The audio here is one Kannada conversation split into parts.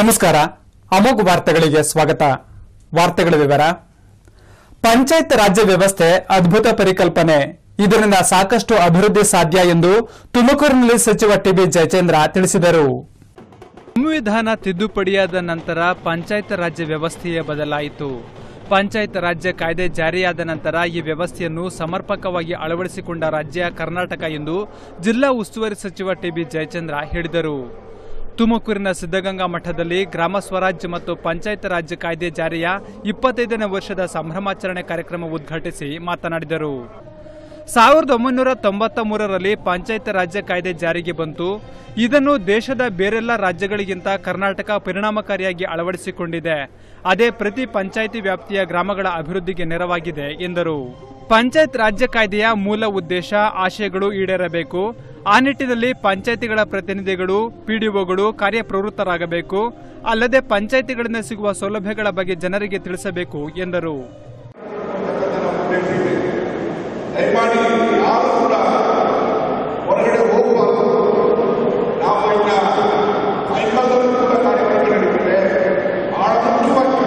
ನಮಸ್ಕಾರ ಅಮೋಘ ವಾರ್ತೆಗಳಿಗೆ ಸ್ವಾಗತ ವಾರ್ತೆಗಳ ವಿವರ ಪಂಚಾಯತ್ ರಾಜ್ಯ ವ್ಯವಸ್ಥೆ ಅದ್ಭುತ ಪರಿಕಲ್ಪನೆ ಇದರಿಂದ ಸಾಕಷ್ಟು ಅಭಿವೃದ್ಧಿ ಸಾಧ್ಯ ಎಂದು ತುಮಕೂರಿನಲ್ಲಿ ಸಚಿವ ಟಿಬಿ ಜಯಚಂದ್ರ ತಿಳಿಸಿದರು ಸಂವಿಧಾನ ತಿದ್ದುಪಡಿಯಾದ ನಂತರ ಪಂಚಾಯತ್ ರಾಜ್ಯ ವ್ಯವಸ್ಥೆಯೇ ಬದಲಾಯಿತು ಪಂಚಾಯತ್ ರಾಜ್ಯ ಕಾಯ್ದೆ ಜಾರಿಯಾದ ನಂತರ ಈ ವ್ಯವಸ್ಥೆಯನ್ನು ಸಮರ್ಪಕವಾಗಿ ಅಳವಡಿಸಿಕೊಂಡ ರಾಜ್ಯ ಕರ್ನಾಟಕ ಎಂದು ಜಿಲ್ಲಾ ಉಸ್ತುವಾರಿ ಸಚಿವ ಟಿಬಿ ಜಯಚಂದ್ರ ಹೇಳಿದರು ತುಮಕೂರಿನ ಸಿದ್ದಗಂಗಾ ಮಠದಲ್ಲಿ ಗ್ರಾಮ ಸ್ವರಾಜ್ಯ ಮತ್ತು ಪಂಚಾಯತ್ ರಾಜ್ಯ ಕಾಯ್ದೆ ಜಾರಿಯ ಇಪ್ಪತ್ತೈದನೇ ವರ್ಷದ ಸಂಭ್ರಮಾಚರಣೆ ಕಾರ್ಯಕ್ರಮ ಉದ್ಘಾಟಿಸಿ ಮಾತನಾಡಿದರು ಸಾವಿರದ ಒಂಬೈನೂರ ತೊಂಬತ್ತ ಮೂರರಲ್ಲಿ ಪಂಚಾಯತ್ ರಾಜ್ಯ ಕಾಯ್ದೆ ಜಾರಿಗೆ ಬಂತು ಇದನ್ನು ದೇಶದ ಬೇರೆಲ್ಲ ರಾಜ್ಯಗಳಿಗಿಂತ ಕರ್ನಾಟಕ ಪರಿಣಾಮಕಾರಿಯಾಗಿ ಅಳವಡಿಸಿಕೊಂಡಿದೆ ಅದೇ ಪ್ರತಿ ಪಂಚಾಯಿತಿ ವ್ಯಾಪ್ತಿಯ ಗ್ರಾಮಗಳ ಅಭಿವೃದ್ಧಿಗೆ ನೆರವಾಗಿದೆ ಎಂದರು ಪಂಚಾಯತ್ ರಾಜ್ಯ ಕಾಯ್ದೆಯ ಮೂಲ ಉದ್ದೇಶ ಆಶಯಗಳು ಈಡೇರಬೇಕು ಆ ನಿಟ್ಟಿನಲ್ಲಿ ಪಂಚಾಯಿತಿಗಳ ಪ್ರತಿನಿಧಿಗಳು ಪಿಡಿಒಗಳು ಕಾರ್ಯಪ್ರವೃತ್ತರಾಗಬೇಕು ಅಲ್ಲದೆ ಪಂಚಾಯಿತಿಗಳಿಂದ ಸಿಗುವ ಸೌಲಭ್ಯಗಳ ಬಗ್ಗೆ ಜನರಿಗೆ ತಿಳಿಸಬೇಕು ಎಂದರು ದಯಮಾಡಿ ಯಾರು ಕೂಡ ಹೊರಗಡೆ ಹೋಗಬಾರ್ದು ನಾವು ಈಗ ಐಕಾಲದಲ್ಲೂ ಕೂಡ ಕಾರ್ಯಕ್ರಮ ನಡೀತಿದೆ ಬಹಳ ಮುಖ್ಯವಾಗಿ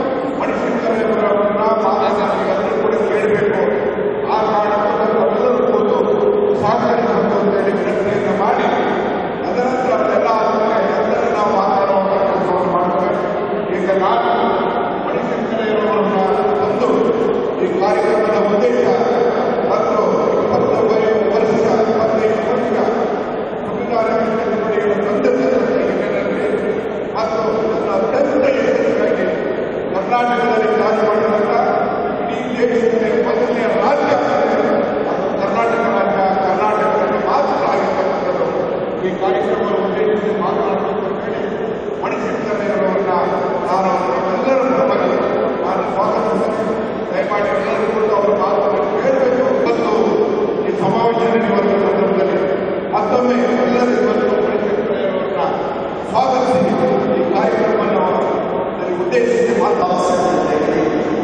ಮನುಷ್ಯರನ್ನ ಮಾತಾಡಿ ಅದನ್ನು ಕೂಡ ಕೇಳಬೇಕು ಆ ಕಾರಣದಿಂದ ನಾವೆಲ್ಲರೂ ಕೂತು ಸಹಕರಿಸಬೇಕು ಅಂತ ಹೇಳಿ ವಿನಂತಿಯನ್ನು ಮಾಡಿ ಅದನಂತರ ಅದೆಲ್ಲ ಆದಮೇಲೆ ನಂತರ ನಾವು ಮಾತಾಡುವಂಥ ಕೆಲಸವನ್ನು ಮಾಡ್ತೇವೆ ಈಗ ನಾನು ಮನುಷ್ಯರನ್ನ ತಂದು ಈ ಕಾರ್ಯಕ್ರಮದ ಉದ್ದೇಶ ಮತ್ತು ಇಪ್ಪತ್ತೊಂಬತ್ತು ವರ್ಷ ಇಪ್ಪತ್ತೈದು ವರ್ಷ ಸಂವಿಧಾನ ತಿದ್ದುಪಡಿಗಳ ತಂದೆತನದ ಹಿನ್ನೆಲೆಯಲ್ಲಿ ಮತ್ತು ನನ್ನ ಅತ್ಯಂತ ಯಶಸ್ವಿಯಾಗಿ ಕರ್ನಾಟಕದಲ್ಲಿ ಕಾರ್ಯ ಮಾಡಿದಂಥ ಇಡೀ ದೇಶದಲ್ಲಿ ಮೊದಲನೆಯ ರಾಜ್ಯ ಅದು ಕರ್ನಾಟಕ ರಾಜ್ಯ ಕರ್ನಾಟಕದಲ್ಲಿ ಮಾತ್ರ ಆಗಿರ್ತಕ್ಕಂಥದ್ದು ಈ ಕಾರ್ಯಕ್ರಮವನ್ನು ಉದ್ದೇಶಿಸಿ ಮಾತನಾಡಬೇಕು ಅಂತ ಹೇಳಿ ಮಣಿಸಿದ್ದವರನ್ನ ನಾನು ಎಲ್ಲರ ಪರವಾಗಿ ನಾನು ಸ್ವಾಗತಿಸ್ತೇನೆ ದಯಮಾಡಿ ಎಲ್ಲರೂ ಕೂಡ ಅವರ ಮಾತನ್ನು ಕೇಳಬೇಕು ಮತ್ತು ಈ ಸಮಾವೇಶ ನಡೆಯುವಂಥ ಸಂದರ್ಭದಲ್ಲಿ ಮತ್ತೊಮ್ಮೆ ಎಲ್ಲರೂ ಇವತ್ತು ಮಣಿಸಿದ್ದವರನ್ನ ಸ್ವಾಗತಿಸಿ ಈ ಕಾರ್ಯಕ್ರಮವನ್ನು ನನಗೆ ಉದ್ದೇಶಿಸಿ ಮಾತನಾಡುತ್ತೇನೆ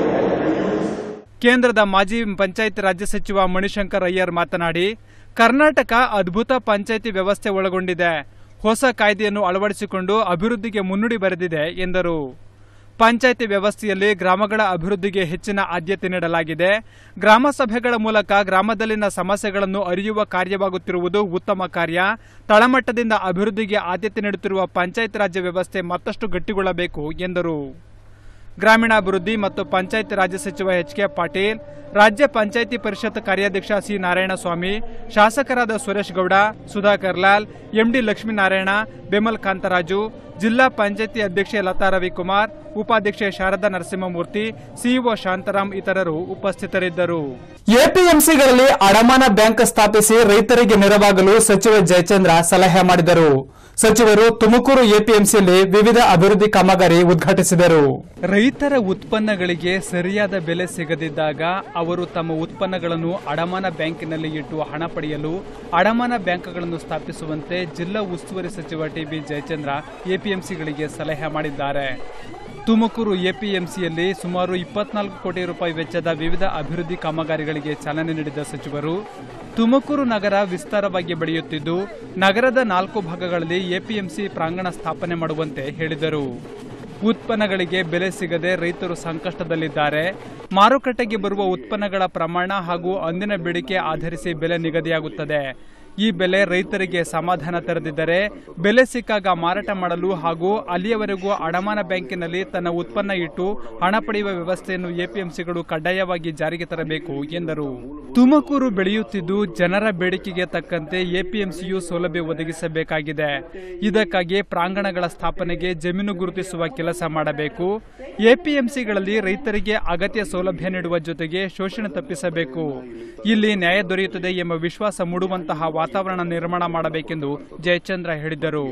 ಕೇಂದ್ರದ ಮಾಜಿ ಪಂಚಾಯತ್ ರಾಜ್ಯ ಸಚಿವ ಮಣಿಶಂಕರ್ ಅಯ್ಯರ್ ಮಾತನಾಡಿ ಕರ್ನಾಟಕ ಅದ್ಭುತ ಪಂಚಾಯಿತಿ ವ್ಯವಸ್ಥೆ ಒಳಗೊಂಡಿದೆ ಹೊಸ ಕಾಯ್ದೆಯನ್ನು ಅಳವಡಿಸಿಕೊಂಡು ಅಭಿವೃದ್ಧಿಗೆ ಮುನ್ನುಡಿ ಬರೆದಿದೆ ಎಂದರು ಪಂಚಾಯಿತಿ ವ್ಯವಸ್ಥೆಯಲ್ಲಿ ಗ್ರಾಮಗಳ ಅಭಿವೃದ್ಧಿಗೆ ಹೆಚ್ಚಿನ ಆದ್ಯತೆ ನೀಡಲಾಗಿದೆ ಗ್ರಾಮ ಸಭೆಗಳ ಮೂಲಕ ಗ್ರಾಮದಲ್ಲಿನ ಸಮಸ್ಯೆಗಳನ್ನು ಅರಿಯುವ ಕಾರ್ಯವಾಗುತ್ತಿರುವುದು ಉತ್ತಮ ಕಾರ್ಯ ತಳಮಟ್ಟದಿಂದ ಅಭಿವೃದ್ಧಿಗೆ ಆದ್ಯತೆ ನೀಡುತ್ತಿರುವ ಪಂಚಾಯತ್ ರಾಜ್ಯ ವ್ಯವಸ್ಥೆ ಮತ್ತಷ್ಟು ಗಟ್ಟಿಗೊಳ್ಳಬೇಕು ಎಂದರು ಗ್ರಾಮೀಣಾಭಿವೃದ್ಧಿ ಮತ್ತು ಪಂಚಾಯತ್ ರಾಜ್ಯ ಸಚಿವ ಎಚ್ ಕೆ ಪಾಟೀಲ್ ರಾಜ್ಯ ಪಂಚಾಯಿತಿ ಪರಿಷತ್ ಕಾರ್ಯಾಧ್ಯಕ್ಷ ಸಿ ನಾರಾಯಣಸ್ವಾಮಿ ಶಾಸಕರಾದ ಸುರೇಶ್ ಗೌಡ ಸುಧಾಕರ್ ಲಾಲ್ ಎಂಡಿ ಲಕ್ಷ್ಮೀನಾರಾಯಣ ಬೆಮಲ್ ಕಾಂತರಾಜು ಜಿಲ್ಲಾ ಪಂಚಾಯಿತಿ ಅಧ್ಯಕ್ಷೆ ಲತಾ ರವಿಕುಮಾರ್ ಉಪಾಧ್ಯಕ್ಷೆ ಶಾರದಾ ನರಸಿಂಹಮೂರ್ತಿ ಸಿಇಒ ಶಾಂತರಾಮ್ ಇತರರು ಉಪಸ್ಥಿತರಿದ್ದರು ಎಪಿಎಂಸಿಗಳಲ್ಲಿ ಅಡಮಾನ ಬ್ಯಾಂಕ್ ಸ್ಥಾಪಿಸಿ ರೈತರಿಗೆ ನೆರವಾಗಲು ಸಚಿವ ಜಯಚಂದ್ರ ಸಲಹೆ ಮಾಡಿದರು ಸಚಿವರು ತುಮಕೂರು ಎಪಿಎಂಸಿಯಲ್ಲಿ ವಿವಿಧ ಅಭಿವೃದ್ಧಿ ಕಾಮಗಾರಿ ಉದ್ಘಾಟಿಸಿದರು ರೈತರ ಉತ್ಪನ್ನಗಳಿಗೆ ಸರಿಯಾದ ಬೆಲೆ ಸಿಗದಿದ್ದಾಗ ಅವರು ತಮ್ಮ ಉತ್ಪನ್ನಗಳನ್ನು ಅಡಮಾನ ಬ್ಯಾಂಕಿನಲ್ಲಿ ಇಟ್ಟು ಹಣ ಪಡೆಯಲು ಅಡಮಾನ ಬ್ಯಾಂಕ್ಗಳನ್ನು ಸ್ಥಾಪಿಸುವಂತೆ ಜಿಲ್ಲಾ ಉಸ್ತುವಾರಿ ಸಚಿವ ಟಿಬಿ ಜಯಚಂದ್ರ ಎಪಿಎಂಸಿಗಳಿಗೆ ಸಲಹೆ ಮಾಡಿದ್ದಾರೆ ತುಮಕೂರು ಎಪಿಎಂಸಿಯಲ್ಲಿ ಸುಮಾರು ಇಪ್ಪತ್ನಾಲ್ಕು ಕೋಟಿ ರೂಪಾಯಿ ವೆಚ್ಚದ ವಿವಿಧ ಅಭಿವೃದ್ಧಿ ಕಾಮಗಾರಿಗಳಿಗೆ ಚಾಲನೆ ನೀಡಿದ ಸಚಿವರು ತುಮಕೂರು ನಗರ ವಿಸ್ತಾರವಾಗಿ ಬೆಳೆಯುತ್ತಿದ್ದು ನಗರದ ನಾಲ್ಕು ಭಾಗಗಳಲ್ಲಿ ಎಪಿಎಂಸಿ ಪ್ರಾಂಗಣ ಸ್ಥಾಪನೆ ಮಾಡುವಂತೆ ಹೇಳಿದರು ಉತ್ಪನ್ನಗಳಿಗೆ ಬೆಲೆ ಸಿಗದೆ ರೈತರು ಸಂಕಷ್ಟದಲ್ಲಿದ್ದಾರೆ ಮಾರುಕಟ್ಟೆಗೆ ಬರುವ ಉತ್ಪನ್ನಗಳ ಪ್ರಮಾಣ ಹಾಗೂ ಅಂದಿನ ಬೇಡಿಕೆ ಆಧರಿಸಿ ಬೆಲೆ ನಿಗದಿಯಾಗುತ್ತದೆ ಈ ಬೆಲೆ ರೈತರಿಗೆ ಸಮಾಧಾನ ತರದಿದ್ದರೆ ಬೆಲೆ ಸಿಕ್ಕಾಗ ಮಾರಾಟ ಮಾಡಲು ಹಾಗೂ ಅಲ್ಲಿಯವರೆಗೂ ಅಡಮಾನ ಬ್ಯಾಂಕಿನಲ್ಲಿ ತನ್ನ ಉತ್ಪನ್ನ ಇಟ್ಟು ಹಣ ಪಡೆಯುವ ವ್ಯವಸ್ಥೆಯನ್ನು ಎಪಿಎಂಸಿಗಳು ಕಡ್ಡಾಯವಾಗಿ ಜಾರಿಗೆ ತರಬೇಕು ಎಂದರು ತುಮಕೂರು ಬೆಳೆಯುತ್ತಿದ್ದು ಜನರ ಬೇಡಿಕೆಗೆ ತಕ್ಕಂತೆ ಎಪಿಎಂಸಿಯು ಸೌಲಭ್ಯ ಒದಗಿಸಬೇಕಾಗಿದೆ ಇದಕ್ಕಾಗಿ ಪ್ರಾಂಗಣಗಳ ಸ್ಥಾಪನೆಗೆ ಜಮೀನು ಗುರುತಿಸುವ ಕೆಲಸ ಮಾಡಬೇಕು ಎಪಿಎಂಸಿಗಳಲ್ಲಿ ರೈತರಿಗೆ ಅಗತ್ಯ ಸೌಲಭ್ಯ ನೀಡುವ ಜೊತೆಗೆ ಶೋಷಣೆ ತಪ್ಪಿಸಬೇಕು ಇಲ್ಲಿ ನ್ಯಾಯ ದೊರೆಯುತ್ತದೆ ಎಂಬ ವಿಶ್ವಾಸ ಮೂಡುವಂತಹ ವಾತಾವರಣ ನಿರ್ಮಾಣ ಮಾಡಬೇಕೆಂದು ಜಯಚಂದ್ರ ಹೇಳಿದರು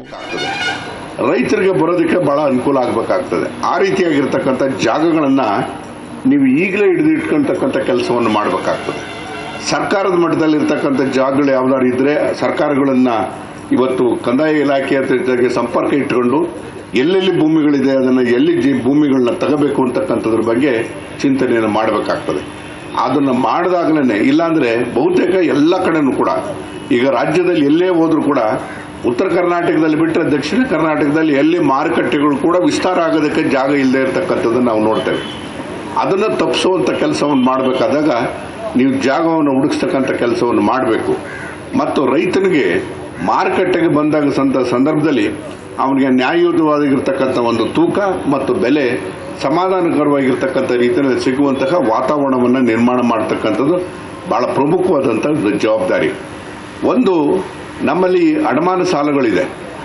ರೈತರಿಗೆ ಬರೋದಕ್ಕೆ ಬಹಳ ಅನುಕೂಲ ಆಗಬೇಕಾಗ್ತದೆ ಆ ರೀತಿಯಾಗಿರ್ತಕ್ಕಂಥ ಜಾಗಗಳನ್ನು ನೀವು ಈಗಲೇ ಹಿಡಿದು ಇಟ್ಕೊಳ್ತಕ್ಕಂಥ ಕೆಲಸವನ್ನು ಮಾಡಬೇಕಾಗ್ತದೆ ಸರ್ಕಾರದ ಮಟ್ಟದಲ್ಲಿರ್ತಕ್ಕಂಥ ಜಾಗಗಳು ಯಾವ್ದಾದ್ರು ಇದ್ರೆ ಸರ್ಕಾರಗಳನ್ನು ಇವತ್ತು ಕಂದಾಯ ಇಲಾಖೆ ಜೊತೆಗೆ ಸಂಪರ್ಕ ಇಟ್ಕೊಂಡು ಎಲ್ಲೆಲ್ಲಿ ಭೂಮಿಗಳಿದೆ ಅದನ್ನು ಎಲ್ಲಿ ಜಿ- ಭೂಮಿಗಳನ್ನ ತಗೋಬೇಕು ಅಂತಕ್ಕಂಥದ್ರ ಬಗ್ಗೆ ಚಿಂತನೆಯನ್ನು ಮಾಡಬೇಕಾಗ್ತದೆ ಅದನ್ನು ಮಾಡಿದಾಗಲೇ ಇಲ್ಲಾಂದ್ರೆ ಬಹುತೇಕ ಎಲ್ಲ ಕಡೆನೂ ಕೂಡ ಈಗ ರಾಜ್ಯದಲ್ಲಿ ಎಲ್ಲೇ ಹೋದ್ರೂ ಕೂಡ ಉತ್ತರ ಕರ್ನಾಟಕದಲ್ಲಿ ಬಿಟ್ಟರೆ ದಕ್ಷಿಣ ಕರ್ನಾಟಕದಲ್ಲಿ ಎಲ್ಲಿ ಮಾರುಕಟ್ಟೆಗಳು ಕೂಡ ವಿಸ್ತಾರ ಆಗೋದಕ್ಕೆ ಜಾಗ ಇಲ್ಲದೆ ಇರತಕ್ಕಂಥದ್ದನ್ನು ನಾವು ನೋಡ್ತೇವೆ ಅದನ್ನು ತಪ್ಪಿಸುವಂಥ ಕೆಲಸವನ್ನು ಮಾಡಬೇಕಾದಾಗ ನೀವು ಜಾಗವನ್ನು ಹುಡುಕ್ಸ್ತಕ್ಕಂಥ ಕೆಲಸವನ್ನು ಮಾಡಬೇಕು ಮತ್ತು ರೈತನಿಗೆ ಮಾರುಕಟ್ಟೆಗೆ ಬಂದಾಗ ಸಂತ ಸಂದರ್ಭದಲ್ಲಿ ಅವನಿಗೆ ನ್ಯಾಯಯುತವಾಗಿರ್ತಕ್ಕಂಥ ಒಂದು ತೂಕ ಮತ್ತು ಬೆಲೆ ಸಮಾಧಾನಕರವಾಗಿರ್ತಕ್ಕಂಥ ರೀತಿಯಲ್ಲಿ ಸಿಗುವಂತಹ ವಾತಾವರಣವನ್ನು ನಿರ್ಮಾಣ ಮಾಡತಕ್ಕಂಥದ್ದು ಬಹಳ ಪ್ರಮುಖವಾದಂಥ ಜವಾಬ್ದಾರಿ ಒಂದು ನಮ್ಮಲ್ಲಿ ಅಡಮಾನ ಸಾಲಗಳಿದೆ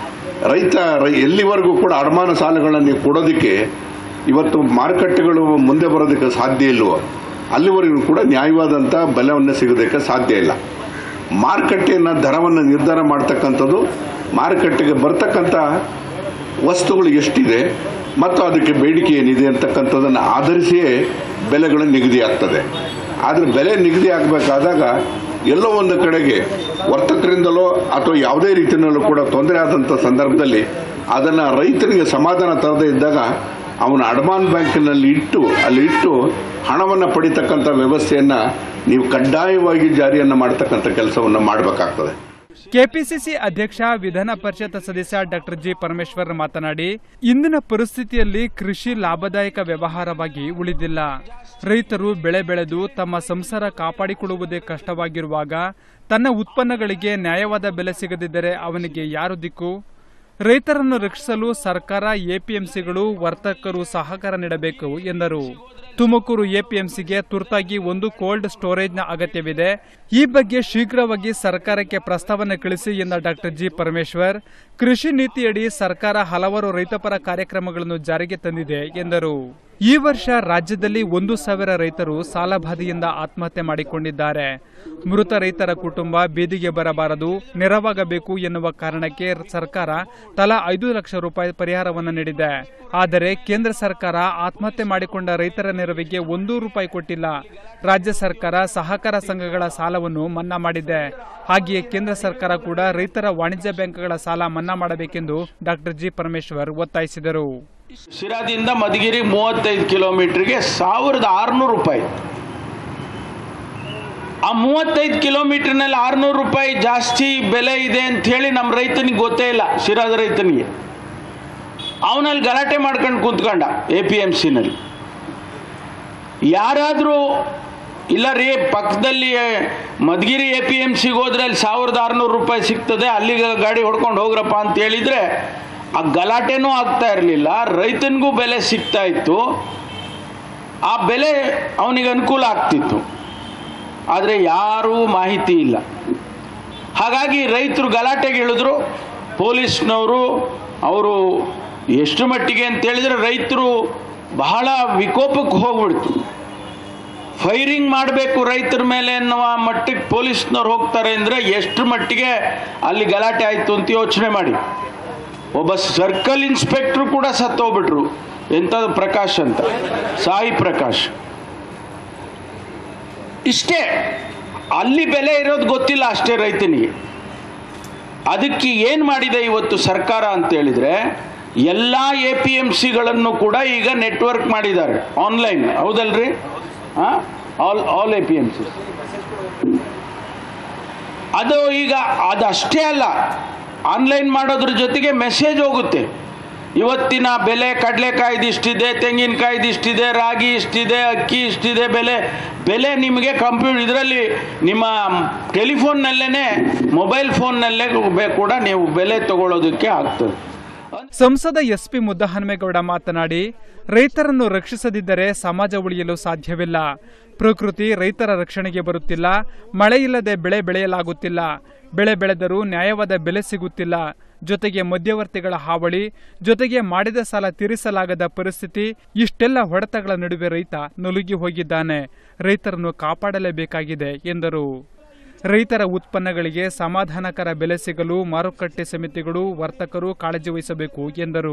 ರೈತ ರೈ- ಎಲ್ಲಿವರೆಗೂ ಕೂಡ ಅಡಮಾನ ಸಾಲಗಳನ್ನ ನೀವು ಕೊಡೋದಕ್ಕೆ ಇವತ್ತು ಮಾರುಕಟ್ಟೆಗಳು ಮುಂದೆ ಬರೋದಕ್ಕೆ ಸಾಧ್ಯ ಇಲ್ವೋ ಅಲ್ಲಿವರೆಗೂ ಕೂಡ ನ್ಯಾಯವಾದಂಥ ಬೆಲೆವನ್ನು ಸಿಗೋದಕ್ಕೆ ಸಾಧ್ಯ ಇಲ್ಲ ಮಾರುಕಟ್ಟೆಯನ್ನು ದರವನ್ನು ನಿರ್ಧಾರ ಮಾಡ್ತಕ್ಕಂಥದ್ದು ಮಾರುಕಟ್ಟೆಗೆ ಬರ್ತಕ್ಕಂಥ ವಸ್ತುಗಳು ಎಷ್ಟಿದೆ ಮತ್ತು ಅದಕ್ಕೆ ಬೇಡಿಕೆ ಏನಿದೆ ಅಂತಕ್ಕಂಥದ್ದನ್ನು ಆಧರಿಸಿಯೇ ಬೆಲೆಗಳು ನಿಗದಿ ಆಗ್ತದೆ ಆದರೆ ಬೆಲೆ ನಿಗದಿ ಆಗಬೇಕಾದಾಗ ಎಲ್ಲೋ ಒಂದು ಕಡೆಗೆ ವರ್ತಕರಿಂದಲೋ ಅಥವಾ ಯಾವುದೇ ರೀತಿಯಲ್ಲೂ ಕೂಡ ತೊಂದರೆ ಆದಂಥ ಸಂದರ್ಭದಲ್ಲಿ ಅದನ್ನು ರೈತನಿಗೆ ಸಮಾಧಾನ ತರದೇ ಇದ್ದಾಗ ಅವನ ಅಡಮಾನ್ ಬ್ಯಾಂಕಿನಲ್ಲಿ ಇಟ್ಟು ಅಲ್ಲಿ ಇಟ್ಟು ಹಣವನ್ನು ಪಡಿತಕ್ಕಂಥ ವ್ಯವಸ್ಥೆಯನ್ನು ನೀವು ಕಡ್ಡಾಯವಾಗಿ ಜಾರಿಯನ್ನು ಮಾಡತಕ್ಕಂಥ ಕೆಲಸವನ್ನು ಮಾಡಬೇಕಾಗ್ತದೆ ಕೆಪಿಸಿಸಿ ಅಧ್ಯಕ್ಷ ವಿಧಾನ ಪರಿಷತ್ ಸದಸ್ಯ ಡಾಕ್ಟರ್ ಜಿ ಪರಮೇಶ್ವರ್ ಮಾತನಾಡಿ ಇಂದಿನ ಪರಿಸ್ಥಿತಿಯಲ್ಲಿ ಕೃಷಿ ಲಾಭದಾಯಕ ವ್ಯವಹಾರವಾಗಿ ಉಳಿದಿಲ್ಲ ರೈತರು ಬೆಳೆ ಬೆಳೆದು ತಮ್ಮ ಸಂಸಾರ ಕಾಪಾಡಿಕೊಳ್ಳುವುದೇ ಕಷ್ಟವಾಗಿರುವಾಗ ತನ್ನ ಉತ್ಪನ್ನಗಳಿಗೆ ನ್ಯಾಯವಾದ ಬೆಲೆ ಸಿಗದಿದ್ದರೆ ಅವನಿಗೆ ಯಾರು ದಿಕ್ಕು ರೈತರನ್ನು ರಕ್ಷಿಸಲು ಸರ್ಕಾರ ಎಪಿಎಂಸಿಗಳು ವರ್ತಕರು ಸಹಕಾರ ನೀಡಬೇಕು ಎಂದರು ತುಮಕೂರು ಎಪಿಎಂಸಿಗೆ ತುರ್ತಾಗಿ ಒಂದು ಕೋಲ್ಡ್ ಸ್ಟೋರೇಜ್ನ ಅಗತ್ಯವಿದೆ ಈ ಬಗ್ಗೆ ಶೀಘ್ರವಾಗಿ ಸರ್ಕಾರಕ್ಕೆ ಪ್ರಸ್ತಾವನೆ ಕಳಿಸಿ ಎಂದ ಡಾಕ್ಟರ್ ಜಿ ಪರಮೇಶ್ವರ್ ಕೃಷಿ ನೀತಿಯಡಿ ಸರ್ಕಾರ ಹಲವಾರು ರೈತಪರ ಕಾರ್ಯಕ್ರಮಗಳನ್ನು ಜಾರಿಗೆ ತಂದಿದೆ ಎಂದರು ಈ ವರ್ಷ ರಾಜ್ಯದಲ್ಲಿ ಒಂದು ಸಾವಿರ ರೈತರು ಸಾಲಬಾಧೆಯಿಂದ ಆತ್ಮಹತ್ಯೆ ಮಾಡಿಕೊಂಡಿದ್ದಾರೆ ಮೃತ ರೈತರ ಕುಟುಂಬ ಬೀದಿಗೆ ಬರಬಾರದು ನೆರವಾಗಬೇಕು ಎನ್ನುವ ಕಾರಣಕ್ಕೆ ಸರ್ಕಾರ ತಲಾ ಐದು ಲಕ್ಷ ರೂಪಾಯಿ ಪರಿಹಾರವನ್ನು ನೀಡಿದೆ ಆದರೆ ಕೇಂದ್ರ ಸರ್ಕಾರ ಆತ್ಮಹತ್ಯೆ ಮಾಡಿಕೊಂಡ ರೈತರ ನೆರವಿಗೆ ಒಂದೂ ರೂಪಾಯಿ ಕೊಟ್ಟಿಲ್ಲ ರಾಜ್ಯ ಸರ್ಕಾರ ಸಹಕಾರ ಸಂಘಗಳ ಸಾಲವನ್ನು ಮನ್ನಾ ಮಾಡಿದೆ ಹಾಗೆಯೇ ಕೇಂದ್ರ ಸರ್ಕಾರ ಕೂಡ ರೈತರ ವಾಣಿಜ್ಯ ಬ್ಯಾಂಕ್ಗಳ ಸಾಲ ಮನ್ನಾ ಮಾಡಬೇಕೆಂದು ಡಾಕ್ಟರ್ ಜಿ ಪರಮೇಶ್ವರ್ ಒತ್ತಾಯಿಸಿದರು ಶಿರಾದಿಂದ ಮಧುಗಿರಿ ಮೂವತ್ತೈದು ಕಿಲೋಮೀಟರ್ಗೆ ಸಾವಿರದ ಆರುನೂರು ರೂಪಾಯಿ ಆ ಮೂವತ್ತೈದು ಕಿಲೋಮೀಟರ್ನಲ್ಲಿ ಆರುನೂರು ರೂಪಾಯಿ ಜಾಸ್ತಿ ಬೆಲೆ ಇದೆ ಅಂತ ಹೇಳಿ ನಮ್ಮ ರೈತನಿಗೆ ಗೊತ್ತೇ ಇಲ್ಲ ಶಿರಾದ ರೈತನಿಗೆ ಅವನಲ್ಲಿ ಗಲಾಟೆ ಮಾಡ್ಕೊಂಡು ಕೂತ್ಕೊಂಡ ಎ ಪಿ ಎಮ್ ಸಿನಲ್ಲಿ ಯಾರಾದರೂ ಇಲ್ಲ ರೀ ಪಕ್ಕದಲ್ಲಿ ಮಧುಗಿರಿ ಎ ಪಿ ಎಮ್ ಸಿಗೆ ಹೋದ್ರೆ ಅಲ್ಲಿ ಸಾವಿರದ ಆರುನೂರು ರೂಪಾಯಿ ಸಿಗ್ತದೆ ಅಲ್ಲಿಗೆ ಗಾಡಿ ಹೊಡ್ಕೊಂಡು ಹೋಗ್ರಪ್ಪ ಅಂತ ಹೇಳಿದರೆ ಆ ಗಲಾಟೆನೂ ಆಗ್ತಾ ಇರಲಿಲ್ಲ ರೈತನಿಗೂ ಬೆಲೆ ಸಿಗ್ತಾ ಇತ್ತು ಆ ಬೆಲೆ ಅವನಿಗೆ ಅನುಕೂಲ ಆಗ್ತಿತ್ತು ಆದರೆ ಯಾರೂ ಮಾಹಿತಿ ಇಲ್ಲ ಹಾಗಾಗಿ ರೈತರು ಗಲಾಟೆಗೆ ಇಳಿದ್ರು ಪೊಲೀಸ್ನವರು ಅವರು ಎಷ್ಟು ಮಟ್ಟಿಗೆ ಅಂತ ಹೇಳಿದ್ರೆ ರೈತರು ಬಹಳ ವಿಕೋಪಕ್ಕೆ ಹೋಗ್ಬಿಡ್ತು ಫೈರಿಂಗ್ ಮಾಡಬೇಕು ರೈತರ ಮೇಲೆ ಎನ್ನುವ ಮಟ್ಟಿಗೆ ಪೊಲೀಸ್ನವ್ರು ಹೋಗ್ತಾರೆ ಅಂದರೆ ಎಷ್ಟು ಮಟ್ಟಿಗೆ ಅಲ್ಲಿ ಗಲಾಟೆ ಆಯಿತು ಅಂತ ಯೋಚನೆ ಮಾಡಿ ಒಬ್ಬ ಸರ್ಕಲ್ ಇನ್ಸ್ಪೆಕ್ಟ್ರು ಕೂಡ ಸತ್ತೋಗ್ಬಿಟ್ರು ಎಂಥದ್ದು ಪ್ರಕಾಶ್ ಅಂತ ಸಾಯಿ ಪ್ರಕಾಶ್ ಇಷ್ಟೇ ಅಲ್ಲಿ ಬೆಲೆ ಇರೋದು ಗೊತ್ತಿಲ್ಲ ಅಷ್ಟೇ ರೈತನಿಗೆ ಅದಕ್ಕೆ ಏನು ಮಾಡಿದೆ ಇವತ್ತು ಸರ್ಕಾರ ಅಂತ ಹೇಳಿದ್ರೆ ಎಲ್ಲ ಎ ಪಿ ಎಮ್ ಸಿಗಳನ್ನು ಕೂಡ ಈಗ ನೆಟ್ವರ್ಕ್ ಮಾಡಿದ್ದಾರೆ ಆನ್ಲೈನ್ ಹೌದಲ್ರಿ ಹಾಂ all all A P M C ಅದು ಈಗ ಅದಷ್ಟೇ ಅಲ್ಲ ಆನ್ಲೈನ್ ಮಾಡೋದ್ರ ಜೊತೆಗೆ ಮೆಸೇಜ್ ಹೋಗುತ್ತೆ ಇವತ್ತಿನ ಬೆಲೆ ಕಡಲೆಕಾಯ್ದು ಇಷ್ಟಿದೆ ತೆಂಗಿನಕಾಯ್ದು ಇಷ್ಟಿದೆ ರಾಗಿ ಇಷ್ಟಿದೆ ಅಕ್ಕಿ ಇಷ್ಟಿದೆ ಬೆಲೆ ಬೆಲೆ ನಿಮಗೆ ಕಂಪ್ಯೂಟರ್ ಇದರಲ್ಲಿ ನಿಮ್ಮ ಟೆಲಿಫೋನ್ನಲ್ಲೇ ಮೊಬೈಲ್ ಫೋನ್ನಲ್ಲೇ ಕೂಡ ನೀವು ಬೆಲೆ ತಗೊಳ್ಳೋದಕ್ಕೆ ಆಗ್ತದೆ ಸಂಸದ ಎಸ್ಪಿ ಮುದ್ದಹನುಮೇಗೌಡ ಮಾತನಾಡಿ ರೈತರನ್ನು ರಕ್ಷಿಸದಿದ್ದರೆ ಸಮಾಜ ಉಳಿಯಲು ಸಾಧ್ಯವಿಲ್ಲ ಪ್ರಕೃತಿ ರೈತರ ರಕ್ಷಣೆಗೆ ಬರುತ್ತಿಲ್ಲ ಮಳೆ ಇಲ್ಲದೆ ಬೆಳೆ ಬೆಳೆಯಲಾಗುತ್ತಿಲ್ಲ ಬೆಳೆ ಬೆಳೆದರೂ ನ್ಯಾಯವಾದ ಬೆಲೆ ಸಿಗುತ್ತಿಲ್ಲ ಜೊತೆಗೆ ಮಧ್ಯವರ್ತಿಗಳ ಹಾವಳಿ ಜೊತೆಗೆ ಮಾಡಿದ ಸಾಲ ತೀರಿಸಲಾಗದ ಪರಿಸ್ಥಿತಿ ಇಷ್ಟೆಲ್ಲ ಹೊಡೆತಗಳ ನಡುವೆ ರೈತ ನುಲುಗಿ ಹೋಗಿದ್ದಾನೆ ರೈತರನ್ನು ಕಾಪಾಡಲೇಬೇಕಾಗಿದೆ ಎಂದರು ರೈತರ ಉತ್ಪನ್ನಗಳಿಗೆ ಸಮಾಧಾನಕರ ಬೆಲೆ ಸಿಗಲು ಮಾರುಕಟ್ಟೆ ಸಮಿತಿಗಳು ವರ್ತಕರು ಕಾಳಜಿ ವಹಿಸಬೇಕು ಎಂದರು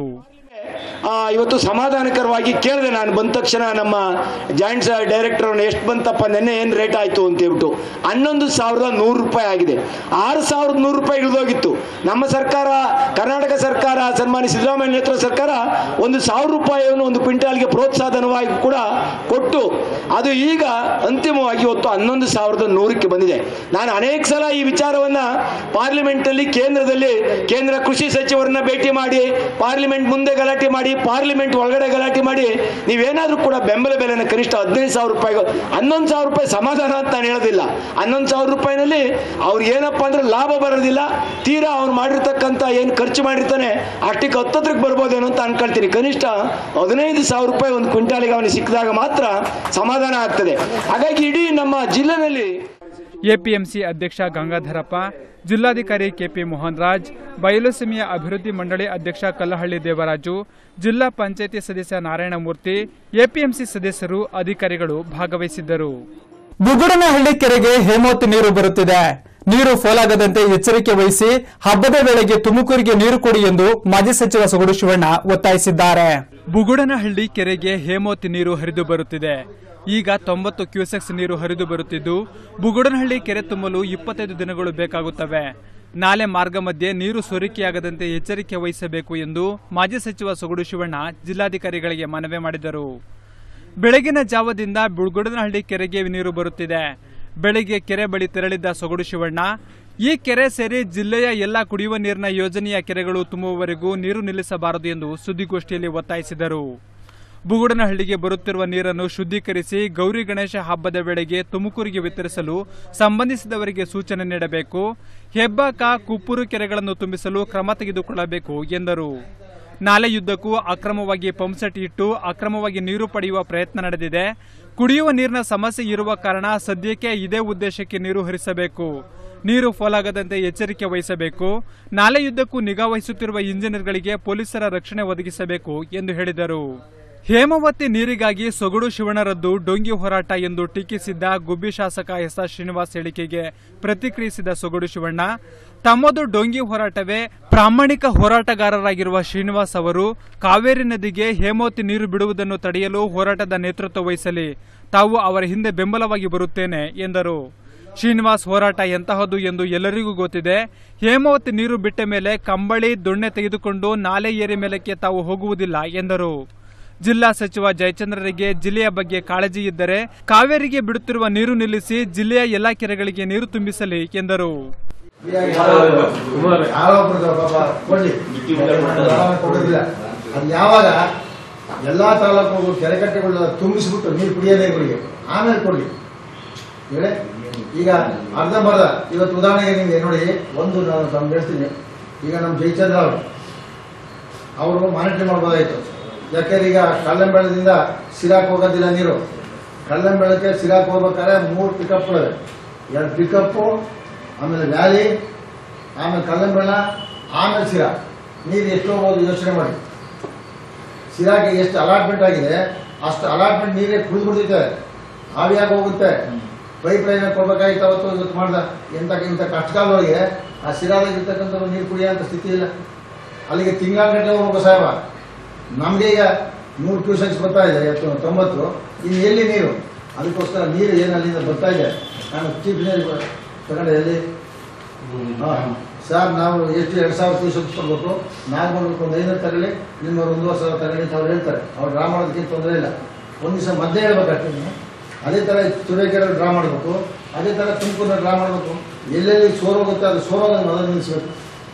ಆ, ಇವತ್ತು ಸಮಾಧಾನಕರವಾಗಿ ಕೇಳಿದೆ ನಾನು ಬಂದ ತಕ್ಷಣ ನಮ್ಮ ಜಾಯಿಂಟ್ ಡೈರೆಕ್ಟರ್ ಎಷ್ಟು ಬಂತಪ್ಪ ನೆನ್ನೆ ಏನು ರೇಟ್ ಆಯಿತು ಅಂತ ಹೇಳ್ಬಿಟ್ಟು ಹನ್ನೊಂದು ಸಾವಿರದ ನೂರು ರೂಪಾಯಿ ಆಗಿದೆ ಆರು ಸಾವಿರದ ನೂರು ರೂಪಾಯಿ ಇಳಿದೋಗಿತ್ತು ನಮ್ಮ ಸರ್ಕಾರ ಕರ್ನಾಟಕ ಸರ್ಕಾರ ಸನ್ಮಾನ್ಯ ಸಿದ್ದರಾಮಯ್ಯ ನೇತೃತ್ವ ಸರ್ಕಾರ ಒಂದು ಸಾವಿರ ರೂಪಾಯಿಯನ್ನು ಒಂದು ಕ್ವಿಂಟಾಲ್ಗೆ ಪ್ರೋತ್ಸಾಹಧನವಾಗಿ ಕೂಡ ಕೊಟ್ಟು ಅದು ಈಗ ಅಂತಿಮವಾಗಿ ಇವತ್ತು ಹನ್ನೊಂದು ಸಾವಿರದ ನೂರಕ್ಕೆ ಬಂದಿದೆ ನಾನು ಅನೇಕ ಸಲ ಈ ವಿಚಾರವನ್ನ ಪಾರ್ಲಿಮೆಂಟಲ್ಲಿ ಕೇಂದ್ರದಲ್ಲಿ ಕೇಂದ್ರ ಕೃಷಿ ಸಚಿವರನ್ನ ಭೇಟಿ ಮಾಡಿ ಪಾರ್ಲಿಮೆಂಟ್ ಮುಂದೆ ಗಲಾಟೆ ಮಾಡಿ ಪಾರ್ಲಿಮೆಂಟ್ ಒಳಗಡೆ ಗಲಾಟೆ ಮಾಡಿ ನೀವೇನಾದ್ರೂ ಕೂಡ ಬೆಂಬಲ ಬೆಲೆನ ಕನಿಷ್ಠ ಹದಿನೈದು ಸಾವಿರ ರೂಪಾಯಿ ಹನ್ನೊಂದು ಸಾವಿರ ರೂಪಾಯಿ ಸಮಾಧಾನ ಅಂತ ನಾನು ಹೇಳೋದಿಲ್ಲ ಹನ್ನೊಂದು ಸಾವಿರ ರೂಪಾಯಿನಲ್ಲಿ ಅವ್ರಿಗೆ ಏನಪ್ಪಾ ಅಂದ್ರೆ ಲಾಭ ಬರೋದಿಲ್ಲ ತೀರಾ ಅವ್ನು ಮಾಡಿರ್ತಕ್ಕಂಥ ಏನು ಖರ್ಚು ಮಾಡಿರ್ತಾನೆ ಅಷ್ಟಕ್ಕೆ ಹತ್ತತ್ರಕ್ಕೆ ಬರ್ಬೋದೇನೋ ಅಂತ ಅನ್ಕೊಳ್ತೀನಿ ಕನಿಷ್ಠ ಹದಿನೈದು ಸಾವಿರ ರೂಪಾಯಿ ಒಂದು ಕ್ವಿಂಟಾಲಿಗೆ ಅವನಿಗೆ ಸಿಕ್ಕಿದಾಗ ಮಾತ್ರ ಸಮಾಧಾನ ಆಗ್ತದೆ ಹಾಗಾಗಿ ಇಡೀ ನಮ್ಮ ಜಿಲ್ಲೆನಲ್ಲಿ ಎಪಿಎಂಸಿ ಅಧ್ಯಕ್ಷ ಗಂಗಾಧರಪ್ಪ ಜಿಲ್ಲಾಧಿಕಾರಿ ಕೆಪಿ ಮೋಹನ್ ರಾಜ್ ಬಯಲುಸೀಮೆಯ ಅಭಿವೃದ್ಧಿ ಮಂಡಳಿ ಅಧ್ಯಕ್ಷ ಕಲ್ಲಹಳ್ಳಿ ದೇವರಾಜು ಜಿಲ್ಲಾ ಪಂಚಾಯಿತಿ ಸದಸ್ಯ ನಾರಾಯಣಮೂರ್ತಿ ಎಪಿಎಂಸಿ ಸದಸ್ಯರು ಅಧಿಕಾರಿಗಳು ಭಾಗವಹಿಸಿದ್ದರು ಬುಗುಡನಹಳ್ಳಿ ಕೆರೆಗೆ ಹೇಮಾವತಿ ನೀರು ಬರುತ್ತಿದೆ ನೀರು ಫೋಲಾಗದಂತೆ ಎಚ್ಚರಿಕೆ ವಹಿಸಿ ಹಬ್ಬದ ವೇಳೆಗೆ ತುಮಕೂರಿಗೆ ನೀರು ಕೊಡಿ ಎಂದು ಮಾಜಿ ಸಚಿವ ಸೊಗಡು ಶಿವಣ್ಣ ಒತ್ತಾಯಿಸಿದ್ದಾರೆ ಬುಗುಡನಹಳ್ಳಿ ಕೆರೆಗೆ ಹೇಮಾವತಿ ನೀರು ಹರಿದು ಬರುತ್ತಿದೆ ಈಗ ತೊಂಬತ್ತು ಕ್ಯೂಸೆಕ್ಸ್ ನೀರು ಹರಿದು ಬರುತ್ತಿದ್ದು ಬುಗುಡನಹಳ್ಳಿ ಕೆರೆ ತುಂಬಲು ಇಪ್ಪತ್ತೈದು ದಿನಗಳು ಬೇಕಾಗುತ್ತವೆ ನಾಲೆ ಮಾರ್ಗ ಮಧ್ಯೆ ನೀರು ಸೋರಿಕೆಯಾಗದಂತೆ ಎಚ್ಚರಿಕೆ ವಹಿಸಬೇಕು ಎಂದು ಮಾಜಿ ಸಚಿವ ಸೊಗಡು ಶಿವಣ್ಣ ಜಿಲ್ಲಾಧಿಕಾರಿಗಳಿಗೆ ಮನವಿ ಮಾಡಿದರು ಬೆಳಗಿನ ಜಾವದಿಂದ ಬುಗುಡನಹಳ್ಳಿ ಕೆರೆಗೆ ನೀರು ಬರುತ್ತಿದೆ ಬೆಳಗ್ಗೆ ಕೆರೆ ಬಳಿ ತೆರಳಿದ್ದ ಸೊಗಡು ಶಿವಣ್ಣ ಈ ಕೆರೆ ಸೇರಿ ಜಿಲ್ಲೆಯ ಎಲ್ಲ ಕುಡಿಯುವ ನೀರಿನ ಯೋಜನೆಯ ಕೆರೆಗಳು ತುಂಬುವವರೆಗೂ ನೀರು ನಿಲ್ಲಿಸಬಾರದು ಎಂದು ಸುದ್ದಿಗೋಷ್ಠಿಯಲ್ಲಿ ಒತ್ತಾಯಿಸಿದರು ಬುಗುಡನಹಳ್ಳಿಗೆ ಬರುತ್ತಿರುವ ನೀರನ್ನು ಶುದ್ಧೀಕರಿಸಿ ಗೌರಿ ಗಣೇಶ ಹಬ್ಬದ ವೇಳೆಗೆ ತುಮಕೂರಿಗೆ ವಿತರಿಸಲು ಸಂಬಂಧಿಸಿದವರಿಗೆ ಸೂಚನೆ ನೀಡಬೇಕು ಹೆಬ್ಬಾಕ ಕುಪ್ಪೂರು ಕೆರೆಗಳನ್ನು ತುಂಬಿಸಲು ಕ್ರಮ ತೆಗೆದುಕೊಳ್ಳಬೇಕು ಎಂದರು ನಾಲೆಯುದ್ದಕ್ಕೂ ಅಕ್ರಮವಾಗಿ ಪಂಪ್ಸೆಟ್ ಇಟ್ಟು ಅಕ್ರಮವಾಗಿ ನೀರು ಪಡೆಯುವ ಪ್ರಯತ್ನ ನಡೆದಿದೆ ಕುಡಿಯುವ ನೀರಿನ ಸಮಸ್ಯೆ ಇರುವ ಕಾರಣ ಸದ್ಯಕ್ಕೆ ಇದೇ ಉದ್ದೇಶಕ್ಕೆ ನೀರು ಹರಿಸಬೇಕು ನೀರು ಫೋಲಾಗದಂತೆ ಎಚ್ಚರಿಕೆ ವಹಿಸಬೇಕು ನಾಲೆಯುದ್ದಕ್ಕೂ ನಿಗಾ ವಹಿಸುತ್ತಿರುವ ಇಂಜಿನಿಯರ್ಗಳಿಗೆ ಪೊಲೀಸರ ರಕ್ಷಣೆ ಒದಗಿಸಬೇಕು ಎಂದು ಹೇಳಿದರು ಹೇಮಾವತಿ ನೀರಿಗಾಗಿ ಸೊಗಡು ಶಿವಣ್ಣರದ್ದು ಡೊಂಗಿ ಹೋರಾಟ ಎಂದು ಟೀಕಿಸಿದ್ದ ಗುಬ್ಬಿ ಶಾಸಕ ಎಸ್ ಆರ್ ಶ್ರೀನಿವಾಸ್ ಹೇಳಿಕೆಗೆ ಪ್ರತಿಕ್ರಿಯಿಸಿದ ಸೊಗಡು ಶಿವಣ್ಣ ತಮ್ಮದು ಡೊಂಗಿ ಹೋರಾಟವೇ ಪ್ರಾಮಾಣಿಕ ಹೋರಾಟಗಾರರಾಗಿರುವ ಶ್ರೀನಿವಾಸ್ ಅವರು ಕಾವೇರಿ ನದಿಗೆ ಹೇಮಾವತಿ ನೀರು ಬಿಡುವುದನ್ನು ತಡೆಯಲು ಹೋರಾಟದ ನೇತೃತ್ವ ವಹಿಸಲಿ ತಾವು ಅವರ ಹಿಂದೆ ಬೆಂಬಲವಾಗಿ ಬರುತ್ತೇನೆ ಎಂದರು ಶ್ರೀನಿವಾಸ್ ಹೋರಾಟ ಎಂತಹದ್ದು ಎಂದು ಎಲ್ಲರಿಗೂ ಗೊತ್ತಿದೆ ಹೇಮಾವತಿ ನೀರು ಬಿಟ್ಟ ಮೇಲೆ ಕಂಬಳಿ ದೊಣ್ಣೆ ತೆಗೆದುಕೊಂಡು ನಾಲೆ ಏರಿ ಮೇಲಕ್ಕೆ ತಾವು ಹೋಗುವುದಿಲ್ಲ ಎಂದರು ಜಿಲ್ಲಾ ಸಚಿವ ಜಯಚಂದ್ರರಿಗೆ ಜಿಲ್ಲೆಯ ಬಗ್ಗೆ ಕಾಳಜಿ ಇದ್ದರೆ ಕಾವೇರಿಗೆ ಬಿಡುತ್ತಿರುವ ನೀರು ನಿಲ್ಲಿಸಿ ಜಿಲ್ಲೆಯ ಎಲ್ಲಾ ಕೆರೆಗಳಿಗೆ ನೀರು ತುಂಬಿಸಲಿ ಎಂದರು ಯಾರೊಬ್ರು ಪಾಪ ಕೊಡ್ಲಿ ಕೊಡೋದಿಲ್ಲ ಅದು ಯಾವಾಗ ಎಲ್ಲಾ ತಾಲೂಕು ಕೆರೆಕಟ್ಟೆಗಳನ್ನ ತುಂಬಿಸ್ಬಿಟ್ಟು ನೀರು ಕುಡಿಯೋ ನೀರುಗಳಿಗೆ ಆಮೇಲೆ ಕೊಡ್ಲಿ ಹೇಳಿ ಈಗ ಅರ್ಧಂಬರ್ಧ ಇವತ್ತು ಉದಾಹರಣೆಗೆ ನಿಮಗೆ ನೋಡಿ ಒಂದು ನಾನು ತಮ್ಗೆ ಹೇಳ್ತೀನಿ ಈಗ ನಮ್ಮ ಜಯಚಂದ್ರ ಅವರು ಅವರು ಮಾನಿಟರ್ ಮಾಡ್ಬೋದಾಯ್ತು ಯಾಕೆಂದ್ರೆ ಈಗ ಕಲ್ಲಂಬೆಳದಿಂದ ಸಿರಾಕ್ ಹೋಗೋದಿಲ್ಲ ನೀರು ಕಲ್ಲಂಬೆಳಕ್ಕೆ ಸಿರಾಕ್ ಹೋಗ್ಬೇಕಾದ್ರೆ ಮೂರು ಪಿಕಪ್ಗಳಿವೆ ಎರಡು ಪಿಕಪ್ಪು ಆಮೇಲೆ ವ್ಯಾಲಿ ಆಮೇಲೆ ಕಲ್ಲಂಬೆಳ ಆಮೇಲೆ ಸಿರಾ ನೀರು ಎಷ್ಟು ಹೋಗ್ಬೋದು ಯೋಚನೆ ಮಾಡಿ ಸಿರಾಗೆ ಎಷ್ಟು ಅಲಾಟ್ಮೆಂಟ್ ಆಗಿದೆ ಅಷ್ಟು ಅಲಾಟ್ಮೆಂಟ್ ನೀರೇ ಕುಡಿದ್ಬಿಡ್ತೈತೆ ಆವಿಯಾಗಿ ಹೋಗುತ್ತೆ ಪೈಪ್ ಲೈನ್ ಕೊಡ್ಬೇಕಾಗಿತ್ತು ಅವತ್ತು ಇವತ್ತು ಮಾಡ್ದ ಎಂತ ಇಂಥ ಕಷ್ಟಕಾಲದೊಳಗೆ ಆ ಸಿರಾದಾಗ ಇರ್ತಕ್ಕಂಥ ನೀರು ಕುಡಿಯೋಂಥ ಸ್ಥಿತಿ ಇಲ್ಲ ಅಲ್ಲಿಗೆ ತಿಂಗಳಗಟ್ಟಲೆ ಹೋಗ್ಬೇಕು ಸಾಹೇಬ ನಮಗೆ ಈಗ ನೂರು ಕ್ಯೂಸೆಕ್ಸ್ ಬರ್ತಾ ಇದೆ ಇವತ್ತು ತೊಂಬತ್ತು ಇನ್ನು ಎಲ್ಲಿ ನೀರು ಅದಕ್ಕೋಸ್ಕರ ನೀರು ಏನು ಅಲ್ಲಿಂದ ಬರ್ತಾ ಇದೆ ನಾನು ಚೀಫ್ ನೀರು ತಗೊಂಡೆ ಎಲ್ಲಿ ಹಾಂ ಸರ್ ನಾವು ಎಷ್ಟು ಎರಡು ಸಾವಿರ ಕ್ಯೂಸೆಕ್ಸ್ ಕೊಡ್ಬೇಕು ನಾಲ್ಕು ಒಂದು ಐನೂರು ತಗೊಳ್ಳಿ ನಿಮ್ಮವ್ರು ಒಂದೂವರೆ ಸಾವಿರ ತಗೊಳ್ಳಿ ಅಂತ ಅವ್ರು ಹೇಳ್ತಾರೆ ಅವ್ರು ಡ್ರಾ ಮಾಡೋದಕ್ಕೆ ತೊಂದರೆ ಇಲ್ಲ ಒಂದು ದಿವಸ ಮಧ್ಯೆ ಹೇಳ್ಬೇಕಷ್ಟೇ ನೀವು ಅದೇ ಥರ ತುರೇಕೆರೆ ಡ್ರಾ ಮಾಡಬೇಕು ಅದೇ ಥರ ತುಮಕೂರನ್ನ ಡ್ರಾ ಮಾಡಬೇಕು ಎಲ್ಲೆಲ್ಲಿ ಸೋರೋಗುತ್ತೆ ಅದು ಸೋರೋದನ್ನು ಮೊದಲು ನಿಲ್ಲಿಸಬೇಕು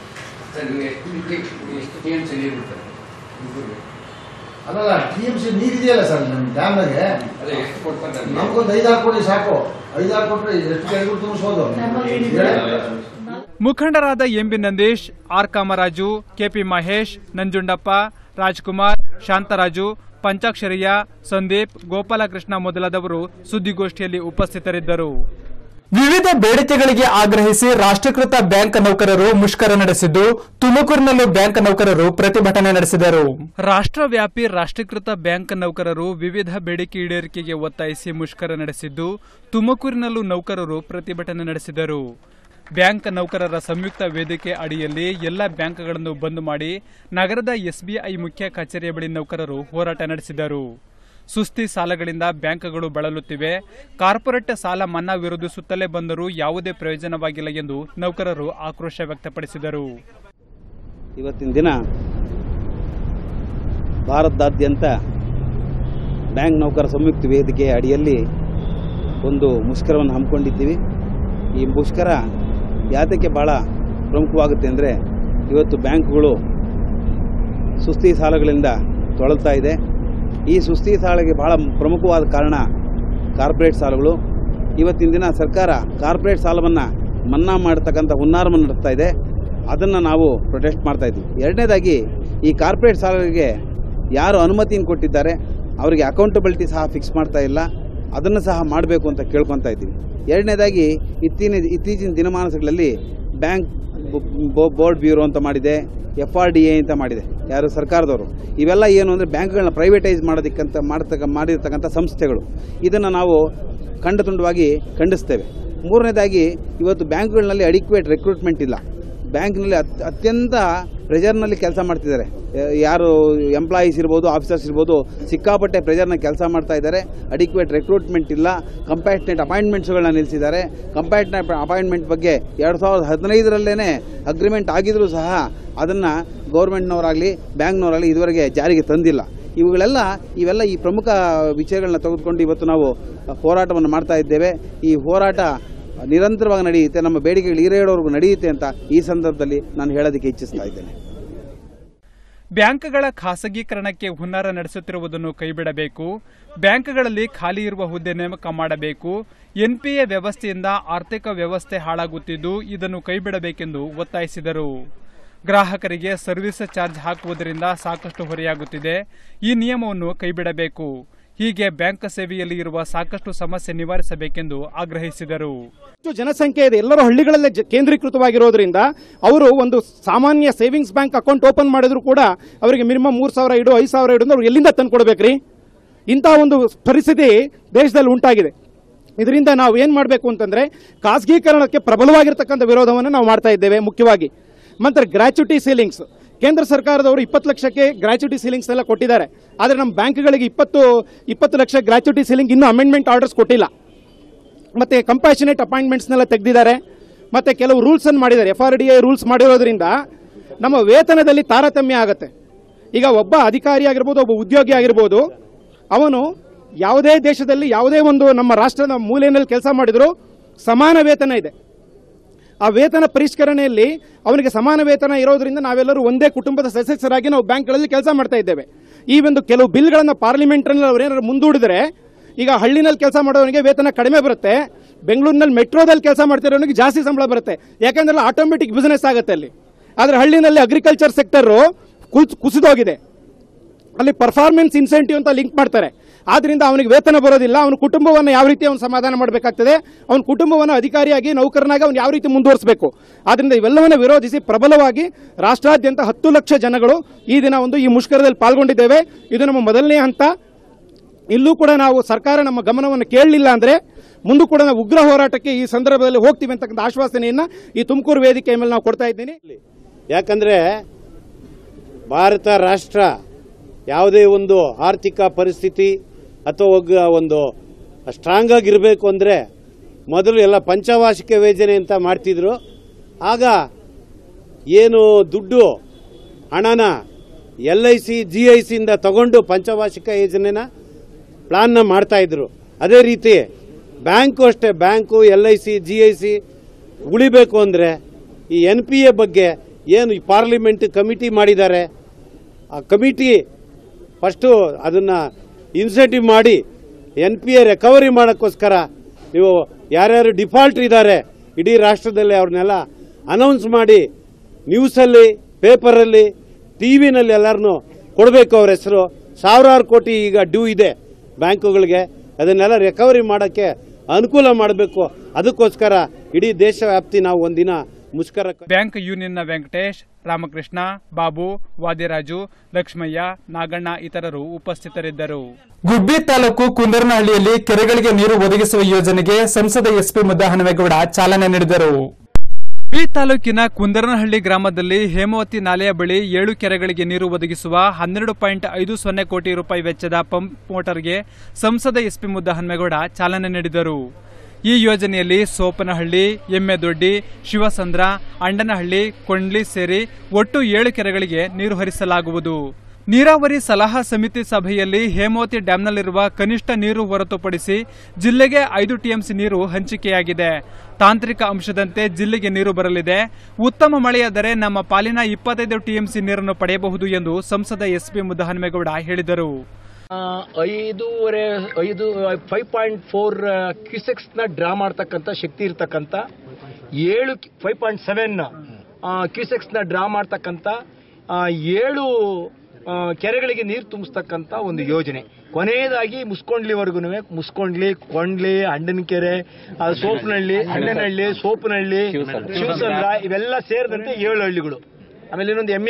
ಅಲ್ಲಲ್ಲ ಟಿ ಎಂ ಸಿ ನೀರಿದೆಯಲ್ಲ ಸರ್ ನಮ್ಮ ಡ್ಯಾಮ್ನಾಗೆ ನಮ್ಗೊಂದು ಐದಾರು ಕೋಟಿ ಸಾಕು ಐದಾರು ಕೊಟ್ರೆ ಎಷ್ಟು ಕೆರೆಗಳು ತುಂಬಿಸೋದು ಹೇಳಿ? ಮುಖಂಡರಾದ M B Nandish R Kamaraju K P Mahesh Nanjundappa Rajkumar Shantharaju Panchaksharayya Sandeep Gopalakrishna ಮೊದಲಾದವರು ಸುದ್ದಿಗೋಷ್ಠಿಯಲ್ಲಿ ಉಪಸ್ಥಿತರಿದ್ದರು ವಿವಿಧ ಬೇಡಿಕೆಗಳಿಗೆ ಆಗ್ರಹಿಸಿ ರಾಷ್ಟ್ರೀಕೃತ ಬ್ಯಾಂಕ್ ನೌಕರರು ಮುಷ್ಕರ ನಡೆಸಿದ್ದು ತುಮಕೂರಿನಲ್ಲೂ ಬ್ಯಾಂಕ್ ನೌಕರರು ಪ್ರತಿಭಟನೆ ನಡೆಸಿದರು ರಾಷ್ಟ್ರವ್ಯಾಪಿ ರಾಷ್ಟ್ರೀಕೃತ ಬ್ಯಾಂಕ್ ನೌಕರರು ವಿವಿಧ ಬೇಡಿಕೆ ಈಡೇರಿಕೆಗೆ ಒತ್ತಾಯಿಸಿ ಮುಷ್ಕರ ನಡೆಸಿದ್ದು ತುಮಕೂರಿನಲ್ಲೂ ನೌಕರರು ಪ್ರತಿಭಟನೆ ನಡೆಸಿದರು ಬ್ಯಾಂಕ್ ನೌಕರರ ಸಂಯುಕ್ತ ವೇದಿಕೆ ಅಡಿಯಲ್ಲಿ ಎಲ್ಲ ಬ್ಯಾಂಕ್ಗಳನ್ನು ಬಂದ್ ಮಾಡಿ ನಗರದ ಎಸ್ಬಿಐ ಮುಖ್ಯ ಕಚೇರಿಯ ಬಳಿ ನೌಕರರು ಹೋರಾಟ ನಡೆಸಿದರು ಸುಸ್ತಿ ಸಾಲಗಳಿಂದ ಬ್ಯಾಂಕ್ಗಳು ಬಳಲುತ್ತಿವೆ ಕಾರ್ಪೊರೇಟ್ ಸಾಲ ಮನ್ನಾ ವಿರೋಧಿಸುತ್ತಲೇ ಬಂದರೂ ಯಾವುದೇ ಪ್ರಯೋಜನವಾಗಿಲ್ಲ ಎಂದು ನೌಕರರು ಆಕ್ರೋಶ ವ್ಯಕ್ತಪಡಿಸಿದರು ಇವತ್ತಿನ ದಿನ ಭಾರತದಾದ್ಯಂತ ಬ್ಯಾಂಕ್ ನೌಕರ ಸಂಯುಕ್ತ ವೇದಿಕೆ ಅಡಿಯಲ್ಲಿ ಒಂದು ಮುಷ್ಕರವನ್ನು ಹಮ್ಮಿಕೊಂಡಿದ್ದೀವಿ ಈ ಮುಷ್ಕರ ಯಾತಕ್ಕೆ ಭಾಳ ಪ್ರಮುಖವಾಗುತ್ತೆ ಅಂದರೆ ಇವತ್ತು ಬ್ಯಾಂಕ್ಗಳು ಸುಸ್ತಿ ಸಾಲಗಳಿಂದ ತೊಳಲ್ತಾ ಇದೆ ಈ ಸುಸ್ತಿ ಸಾಲಕ್ಕೆ ಬಹಳ ಪ್ರಮುಖವಾದ ಕಾರಣ ಕಾರ್ಪೊರೇಟ್ ಸಾಲಗಳು ಇವತ್ತಿನ ದಿನ ಸರ್ಕಾರ ಕಾರ್ಪೊರೇಟ್ ಸಾಲವನ್ನು ಮನ್ನಾ ಮಾಡತಕ್ಕಂಥ ಹುನ್ನಾರವನ್ನು ನಡೆಸ್ತಾ ಇದೆ ಅದನ್ನು ನಾವು ಪ್ರೊಟೆಸ್ಟ್ ಮಾಡ್ತಾ ಇದ್ವಿ ಎರಡನೇದಾಗಿ ಈ ಕಾರ್ಪೊರೇಟ್ ಸಾಲಗಳಿಗೆ ಯಾರು ಅನುಮತಿಯನ್ನು ಕೊಟ್ಟಿದ್ದಾರೆ ಅವರಿಗೆ ಅಕೌಂಟಬಿಲಿಟಿ ಸಹ ಫಿಕ್ಸ್ ಮಾಡ್ತಾ ಇಲ್ಲ ಅದನ್ನು ಸಹ ಮಾಡಬೇಕು ಅಂತ ಕೇಳ್ಕೊತಾ ಇದ್ದೀವಿ ಎರಡನೇದಾಗಿ ಇತ್ತೀನ ಇತ್ತೀಚಿನ ದಿನಮಾನಗಳಲ್ಲಿ ಬ್ಯಾಂಕ್ ಬೊ- ಬೋರ್ಡ್ ಬ್ಯೂರೋ ಅಂತ ಮಾಡಿದೆ ಎಫ್ ಆರ್ ಡಿ ಎ ಅಂತ ಮಾಡಿದೆ ಯಾರು ಸರ್ಕಾರದವರು ಇವೆಲ್ಲ ಏನು ಅಂದರೆ ಬ್ಯಾಂಕ್ಗಳನ್ನ ಪ್ರೈವೇಟೈಸ್ ಮಾಡೋದಕ್ಕಂತ ಮಾಡತಕ್ಕ ಮಾಡಿರ್ತಕ್ಕಂಥ ಸಂಸ್ಥೆಗಳು ಇದನ್ನು ನಾವು ಖಂಡತುಂಡವಾಗಿ ಖಂಡಿಸ್ತೇವೆ ಮೂರನೇದಾಗಿ ಇವತ್ತು ಬ್ಯಾಂಕ್ಗಳಲ್ಲಿ ಅಡಿಕ್ವೇಟ್ ರೆಕ್ರೂಟ್ಮೆಂಟ್ ಇಲ್ಲ ಬ್ಯಾಂಕ್ನಲ್ಲಿ ಅತ್ ಅತ್ಯಂತ ಪ್ರೆಜರ್ನಲ್ಲಿ ಕೆಲಸ ಮಾಡ್ತಿದ್ದಾರೆ ಯ- ಯಾರು ಎಂಪ್ಲಾಯೀಸ್ ಇರ್ಬೋದು ಆಫೀಸರ್ಸ್ ಇರ್ಬೋದು ಸಿಕ್ಕಾಪಟ್ಟೆ ಪ್ರೆಜರ್ನ ಕೆಲಸ ಮಾಡ್ತಾ ಇದ್ದಾರೆ ಅಡಿಕ್ವೇಟ್ ರೆಕ್ರೂಟ್ಮೆಂಟ್ ಇಲ್ಲ ಕಂಪ್ಯಾಟ್ನೆಟ್ ಅಪಾಯಿಂಟ್ಮೆಂಟ್ಸ್ಗಳನ್ನ ನಿಲ್ಲಿಸಿದ್ದಾರೆ ಕಂಪ್ಯಾಟ್ನೆಟ್ ಅಪಾಯಿಂಟ್ಮೆಂಟ್ ಬಗ್ಗೆ ಎರಡು ಸಾವಿರದ ಹದಿನೈದರಲ್ಲೇ ಅಗ್ರಿಮೆಂಟ್ ಆಗಿದ್ರೂ ಸಹ ಅದನ್ನು ಗೌರ್ಮೆಂಟ್ನವರಾಗಲಿ ಬ್ಯಾಂಕ್ನವರಾಗಲಿ ಇದುವರೆಗೆ ಜಾರಿಗೆ ತಂದಿಲ್ಲ ಇವುಗಳೆಲ್ಲ ಇವೆಲ್ಲ ಈ ಪ್ರಮುಖ ವಿಷಯಗಳನ್ನ ತೆಗೆದುಕೊಂಡು ಇವತ್ತು ನಾವು ಹೋರಾಟವನ್ನು ಮಾಡ್ತಾ ಇದ್ದೇವೆ ಈ ಹೋರಾಟ ನಿರಂತರವಾಗಿ ನಡೆಯುತ್ತೆ ನಮ್ಮ ಬೇಡಿಕೆಗಳು ಈರೇಳೋವರೆಗೂ ನಡೆಯುತ್ತೆ ಅಂತ ಈ ಸಂದರ್ಭದಲ್ಲಿ ನಾನು ಹೇಳೋದಕ್ಕೆ ಇಚ್ಛಿಸ್ತಾ ಇದ್ದೇನೆ ಬ್ಯಾಂಕ್ಗಳ ಖಾಸಗೀಕರಣಕ್ಕೆ ಹುನ್ನಾರ ನಡೆಸುತ್ತಿರುವುದನ್ನು ಕೈಬಿಡಬೇಕು ಬ್ಯಾಂಕ್ಗಳಲ್ಲಿ ಖಾಲಿ ಇರುವ ಹುದ್ದೆ ನೇಮಕ ಮಾಡಬೇಕು ಎನ್ಪಿಎ ವ್ಯವಸ್ಥೆಯಿಂದ ಆರ್ಥಿಕ ವ್ಯವಸ್ಥೆ ಹಾಳಾಗುತ್ತಿದ್ದು ಇದನ್ನು ಕೈಬಿಡಬೇಕೆಂದು ಒತ್ತಾಯಿಸಿದರು ಗ್ರಾಹಕರಿಗೆ ಸರ್ವಿಸ್ ಚಾರ್ಜ್ ಹಾಕುವುದರಿಂದ ಸಾಕಷ್ಟು ಹೊರೆಯಾಗುತ್ತಿದೆ ಈ ನಿಯಮವನ್ನು ಕೈಬಿಡಬೇಕು ಹೀಗೆ ಬ್ಯಾಂಕ್ ಸೇವೆಯಲ್ಲಿ ಇರುವ ಸಾಕಷ್ಟು ಸಮಸ್ಯೆ ನಿವಾರಿಸಬೇಕೆಂದು ಆಗ್ರಹಿಸಿದರು ಹೆಚ್ಚು ಜನಸಂಖ್ಯೆ ಇದೆ ಎಲ್ಲರೂ ಹಳ್ಳಿಗಳಲ್ಲೇ ಜ- ಕೇಂದ್ರೀಕೃತವಾಗಿರೋದ್ರಿಂದ ಅವರು ಒಂದು ಸಾಮಾನ್ಯ ಸೇವಿಂಗ್ಸ್ ಬ್ಯಾಂಕ್ ಅಕೌಂಟ್ ಓಪನ್ ಮಾಡಿದ್ರು ಕೂಡ ಅವರಿಗೆ ಮಿನಿಮಮ್ ಮೂರು ಸಾವಿರ ಇಡು ಐದು ಸಾವಿರ ಇಡು ಅಂದ್ರೆ ಅವ್ರು ಎಲ್ಲಿಂದ ತಂದು ಕೊಡ್ಬೇಕ್ರಿ ಇಂತಹ ಒಂದು ಪರಿಸ್ಥಿತಿ ದೇಶದಲ್ಲಿ ಉಂಟಾಗಿದೆ ಇದರಿಂದ ನಾವು ಏನು ಮಾಡಬೇಕು ಅಂತಂದ್ರೆ ಖಾಸಗೀಕರಣಕ್ಕೆ ಪ್ರಬಲವಾಗಿರ್ತಕ್ಕಂಥ ವಿರೋಧವನ್ನು ನಾವು ಮಾಡ್ತಾ ಇದ್ದೇವೆ ಮುಖ್ಯವಾಗಿ ಮತ್ತೆ ಗ್ರಾಚ್ಯುಟಿ ಸೀಲಿಂಗ್ಸ್ ಕೇಂದ್ರ ಸರ್ಕಾರದವರು ಇಪ್ಪತ್ತು ಲಕ್ಷಕ್ಕೆ ಗ್ರಾಚ್ಯುಟಿ ಸೀಲಿಂಗ್ಸ್ ಎಲ್ಲ ಕೊಟ್ಟಿದ್ದಾರೆ ಆದರೆ ನಮ್ಮ ಬ್ಯಾಂಕ್ಗಳಿಗೆ ಇಪ್ಪತ್ತು ಇಪ್ಪತ್ತು ಲಕ್ಷ ಗ್ರಾಚ್ಯುಟಿ ಸೀಲಿಂಗ್ ಇನ್ನೂ ಅಮೆಂಡ್ಮೆಂಟ್ ಆರ್ಡರ್ಸ್ ಕೊಟ್ಟಿಲ್ಲ ಮತ್ತೆ ಕಂಪ್ಯಾಷನೇಟ್ ಅಪಾಯಿಂಟ್ಮೆಂಟ್ಸ್ನೆಲ್ಲ ತೆಗೆದಿದ್ದಾರೆ ಮತ್ತೆ ಕೆಲವು ರೂಲ್ಸ್ ಅನ್ನು ಮಾಡಿದ್ದಾರೆ F R D I rules ಮಾಡಿರೋದ್ರಿಂದ ನಮ್ಮ ವೇತನದಲ್ಲಿ ತಾರತಮ್ಯ ಆಗುತ್ತೆ ಈಗ ಒಬ್ಬ ಅಧಿಕಾರಿ ಆಗಿರ್ಬೋದು ಒಬ್ಬ ಉದ್ಯೋಗಿ ಆಗಿರ್ಬೋದು ಅವನು ಯಾವುದೇ ದೇಶದಲ್ಲಿ ಯಾವುದೇ ಒಂದು ನಮ್ಮ ರಾಷ್ಟ್ರದ ಮೂಲೆಯಲ್ಲಿ ಕೆಲಸ ಮಾಡಿದ್ರು ಸಮಾನ ವೇತನ ಇದೆ ಆ ವೇತನ ಪರಿಷ್ಕರಣೆಯಲ್ಲಿ ಅವನಿಗೆ ಸಮಾನ ವೇತನ ಇರೋದ್ರಿಂದ ನಾವೆಲ್ಲರೂ ಒಂದೇ ಕುಟುಂಬದ ಸದಸ್ಯರಾಗಿ ನಾವು ಬ್ಯಾಂಕ್ಗಳಲ್ಲಿ ಕೆಲಸ ಮಾಡ್ತಾ ಇದ್ದೇವೆ ಈ ಒಂದು ಕೆಲವು ಬಿಲ್ಗಳನ್ನು ಪಾರ್ಲಿಮೆಂಟ್ನಲ್ಲಿ ಅವರೇನಾದ್ರು ಮುಂದೂಡಿದ್ರೆ ಈಗ ಹಳ್ಳಿನಲ್ಲಿ ಕೆಲಸ ಮಾಡೋನಿಗೆ ವೇತನ ಕಡಿಮೆ ಬರುತ್ತೆ ಬೆಂಗಳೂರಿನಲ್ಲಿ ಮೆಟ್ರೋದಲ್ಲಿ ಕೆಲಸ ಮಾಡ್ತಿರೋನಿಗೆ ಜಾಸ್ತಿ ಸಂಬಳ ಬರುತ್ತೆ ಯಾಕಂದ್ರೆ ಆಟೋಮೆಟಿಕ್ ಬಿಸ್ನೆಸ್ ಆಗುತ್ತೆ ಅಲ್ಲಿ ಆದರೆ ಹಳ್ಳಿನಲ್ಲಿ ಅಗ್ರಿಕಲ್ಚರ್ ಸೆಕ್ಟರ್ ಕುಸಿದೋಗಿದೆ ಅಲ್ಲಿ ಪರ್ಫಾರ್ಮೆನ್ಸ್ ಇನ್ಸೆಂಟಿವ್ ಅಂತ ಲಿಂಕ್ ಮಾಡ್ತಾರೆ ಆದ್ರಿಂದ ಅವನಿಗೆ ವೇತನ ಬರೋದಿಲ್ಲ ಅವನ ಕುಟುಂಬವನ್ನು ಯಾವ ರೀತಿ ಅವನು ಸಮಾಧಾನ ಮಾಡಬೇಕಾಗ್ತದೆ ಅವನ ಕುಟುಂಬವನ್ನು ಅಧಿಕಾರಿಯಾಗಿ ನೌಕರನಾಗಿ ಅವನು ಯಾವ ರೀತಿ ಮುಂದುವರಿಸಬೇಕು ಆದ್ರಿಂದ ಇವೆಲ್ಲವನ್ನ ವಿರೋಧಿಸಿ ಪ್ರಬಲವಾಗಿ ರಾಷ್ಟ್ರಾದ್ಯಂತ ಹತ್ತು ಲಕ್ಷ ಜನಗಳು ಈ ದಿನ ಒಂದು ಈ ಮುಷ್ಕರದಲ್ಲಿ ಪಾಲ್ಗೊಂಡಿದ್ದೇವೆ ಇದು ನಮ್ಮ ಮೊದಲನೇ ಹಂತ ಇಲ್ಲೂ ಕೂಡ ನಾವು ಸರ್ಕಾರ ನಮ್ಮ ಗಮನವನ್ನು ಕೇಳಲಿಲ್ಲ ಅಂದ್ರೆ ಮುಂದೂ ಕೂಡ ನಾವು ಉಗ್ರ ಹೋರಾಟಕ್ಕೆ ಈ ಸಂದರ್ಭದಲ್ಲಿ ಹೋಗ್ತೀವಿ ಅಂತಕ್ಕಂಥ ಆಶ್ವಾಸನೆಯನ್ನ ಈ ತುಮಕೂರು ವೇದಿಕೆಯ ಮೇಲೆ ನಾವು ಕೊಡ್ತಾ ಇದ್ದೀನಿ ಯಾಕಂದ್ರೆ ಭಾರತ ರಾಷ್ಟ್ರ ಯಾವುದೇ ಒಂದು ಆರ್ಥಿಕ ಪರಿಸ್ಥಿತಿ ಅಥವಾ ಒಗ್ಗ- ಒಂದು ಸ್ಟ್ರಾಂಗ್ ಆಗಿರಬೇಕು ಅಂದರೆ ಮೊದಲು ಎಲ್ಲ ಪಂಚವಾರ್ಷಿಕ ಯೋಜನೆ ಅಂತ ಮಾಡ್ತಿದ್ರು ಆಗ ಏನು ದುಡ್ಡು ಹಣನ L I C G I ಸಿಯಿಂದ ತಗೊಂಡು ಪಂಚವಾರ್ಷಿಕ ಯೋಜನೆನ ಪ್ಲಾನ್ನ ಮಾಡ್ತಾ ಇದ್ರು ಅದೇ ರೀತಿ ಬ್ಯಾಂಕು ಅಷ್ಟೇ bank L I C G I C ಉಳಿಬೇಕು ಅಂದರೆ ಈ ಎನ್ ಪಿ ಎ ಬಗ್ಗೆ ಏನು ಈ ಪಾರ್ಲಿಮೆಂಟ್ ಕಮಿಟಿ ಮಾಡಿದ್ದಾರೆ ಆ ಕಮಿಟಿ ಫಸ್ಟು ಅದನ್ನು ಇನ್ಸೆಂಟಿವ್ ಮಾಡಿ ಎನ್ ಪಿ ಎ ರಿಕವರಿ ಮಾಡೋಕ್ಕೋಸ್ಕರ ನೀವು ಯಾರ್ಯಾರು ಡಿಫಾಲ್ಟ್ ಇದ್ದಾರೆ ಇಡೀ ರಾಷ್ಟ್ರದಲ್ಲಿ ಅವ್ರನ್ನೆಲ್ಲ ಅನೌನ್ಸ್ ಮಾಡಿ ನ್ಯೂಸಲ್ಲಿ ಪೇಪರಲ್ಲಿ ಟಿ ವಿನಲ್ಲಿ ಎಲ್ಲರನ್ನು ಕೊಡಬೇಕು ಅವ್ರ ಹೆಸರು ಸಾವಿರಾರು ಕೋಟಿ ಈಗ ಡ್ಯೂ ಇದೆ ಬ್ಯಾಂಕುಗಳಿಗೆ ಅದನ್ನೆಲ್ಲ ರಿಕವರಿ ಮಾಡೋಕ್ಕೆ ಅನುಕೂಲ ಮಾಡಬೇಕು ಅದಕ್ಕೋಸ್ಕರ ಇಡೀ ದೇಶ ವ್ಯಾಪ್ತಿ ನಾವು ಒಂದಿನ ಮುಷ್ಕರ ಬ್ಯಾಂಕ್ ಯೂನಿಯನ್ನ ವೆಂಕಟೇಶ್ ರಾಮಕೃಷ್ಣ ಬಾಬು ವಾದಿರಾಜು ಲಕ್ಷ್ಮಯ್ಯ ನಾಗಣ್ಣ ಇತರರು ಉಪಸ್ಥಿತರಿದ್ದರು ಗುಬ್ಬಿ ತಾಲೂಕು ಕುಂದರನಹಳ್ಳಿಯಲ್ಲಿ ಕೆರೆಗಳಿಗೆ ನೀರು ಒದಗಿಸುವ ಯೋಜನೆಗೆ ಸಂಸದ ಎಸ್ಪಿ ಮುದ್ದಹನುಮೇಗೌಡ ಚಾಲನೆ ನೀಡಿದರು ಬಿ ತಾಲೂಕಿನ ಕುಂದರನಹಳ್ಳಿ ಗ್ರಾಮದಲ್ಲಿ ಹೇಮಾವತಿ ನಾಲೆಯ ಬಳಿ ಏಳು ಕೆರೆಗಳಿಗೆ ನೀರು ಒದಗಿಸುವ ಹನ್ನೆರಡು ಪಾಯಿಂಟ್ ಐದು ಸೊನ್ನೆ ಕೋಟಿ ರೂಪಾಯಿ ವೆಚ್ಚದ ಪಂಪ್ ಮೋಟಾರ್ಗೆ ಸಂಸದ ಎಸ್ಪಿ ಮುದ್ದಹನ್ಮೇಗೌಡ ಚಾಲನೆ ನೀಡಿದರು ಈ ಯೋಜನೆಯಲ್ಲಿ ಸೋಪನಹಳ್ಳಿ ಎಮ್ಮೆದೊಡ್ಡಿ ಶಿವಸಂದ್ರ ಅಂಡನಹಳ್ಳಿ ಕೊಂಡ್ಲಿ ಸೇರಿ ಒಟ್ಟು ಏಳು ಕೆರೆಗಳಿಗೆ ನೀರು ಹರಿಸಲಾಗುವುದು ನೀರಾವರಿ ಸಲಹಾ ಸಮಿತಿ ಸಭೆಯಲ್ಲಿ ಹೇಮಾವತಿ ಡ್ಯಾಂನಲ್ಲಿರುವ ಕನಿಷ್ಠ ನೀರು ಹೊರತುಪಡಿಸಿ ಜಿಲ್ಲೆಗೆ ಐದು ಟಿಎಂಸಿ ನೀರು ಹಂಚಿಕೆಯಾಗಿದೆ ತಾಂತ್ರಿಕ ಅಂಶದಂತೆ ಜಿಲ್ಲೆಗೆ ನೀರು ಬರಲಿದೆ ಉತ್ತಮ ಮಳೆಯಾದರೆ ನಮ್ಮ ಪಾಲಿನ ಇಪ್ಪತ್ತೈದು ಟಿಎಂಸಿ ನೀರನ್ನು ಪಡೆಯಬಹುದು ಎಂದು ಸಂಸದ ಎಸ್ಪಿ ಮುದ್ದಹನುಮೇಗೌಡ ಹೇಳಿದರು ಆ, ಐದೂವರೆ ಐದು ಫೈವ್ ಪಾಯಿಂಟ್ ಫೋರ್ ಕ್ಯೂಸೆಕ್ಸ್ನ ಡ್ರಾ ಮಾಡ್ತಕ್ಕಂಥ ಶಕ್ತಿ ಇರ್ತಕ್ಕಂಥ ಏಳು ಫೈವ್ ಪಾಯಿಂಟ್ ಸೆವೆನ್ ಕ್ಯೂಸೆಕ್ಸ್ನ ಡ್ರಾ ಮಾಡ್ತಕ್ಕಂಥ ಆ, ಏಳು ಆ, ಕೆರೆಗಳಿಗೆ ನೀರು ತುಂಬಿಸ್ತಕ್ಕಂಥ ಒಂದು ಯೋಜನೆ ಕೊನೆಯದಾಗಿ ಮುಸ್ಕೊಂಡ್ಲಿವರೆಗೂ ಮುಸ್ಕೊಂಡ್ಲಿ ಕೊಂಡ್ಲಿ ಹಣ್ಣನಕೆರೆ ಆ, ಸೋಪನಹಳ್ಳಿ ಹಣ್ಣನಹಳ್ಳಿ ಸೋಪನಹಳ್ಳಿ ಶಿವಸಂದ್ರ ಇವೆಲ್ಲ ಸೇರಿದಂತೆ ಏಳು ಹಳ್ಳಿಗಳು ಆಮೇಲೆ ಇನ್ನೊಂದು ಎಮ್ಮೆ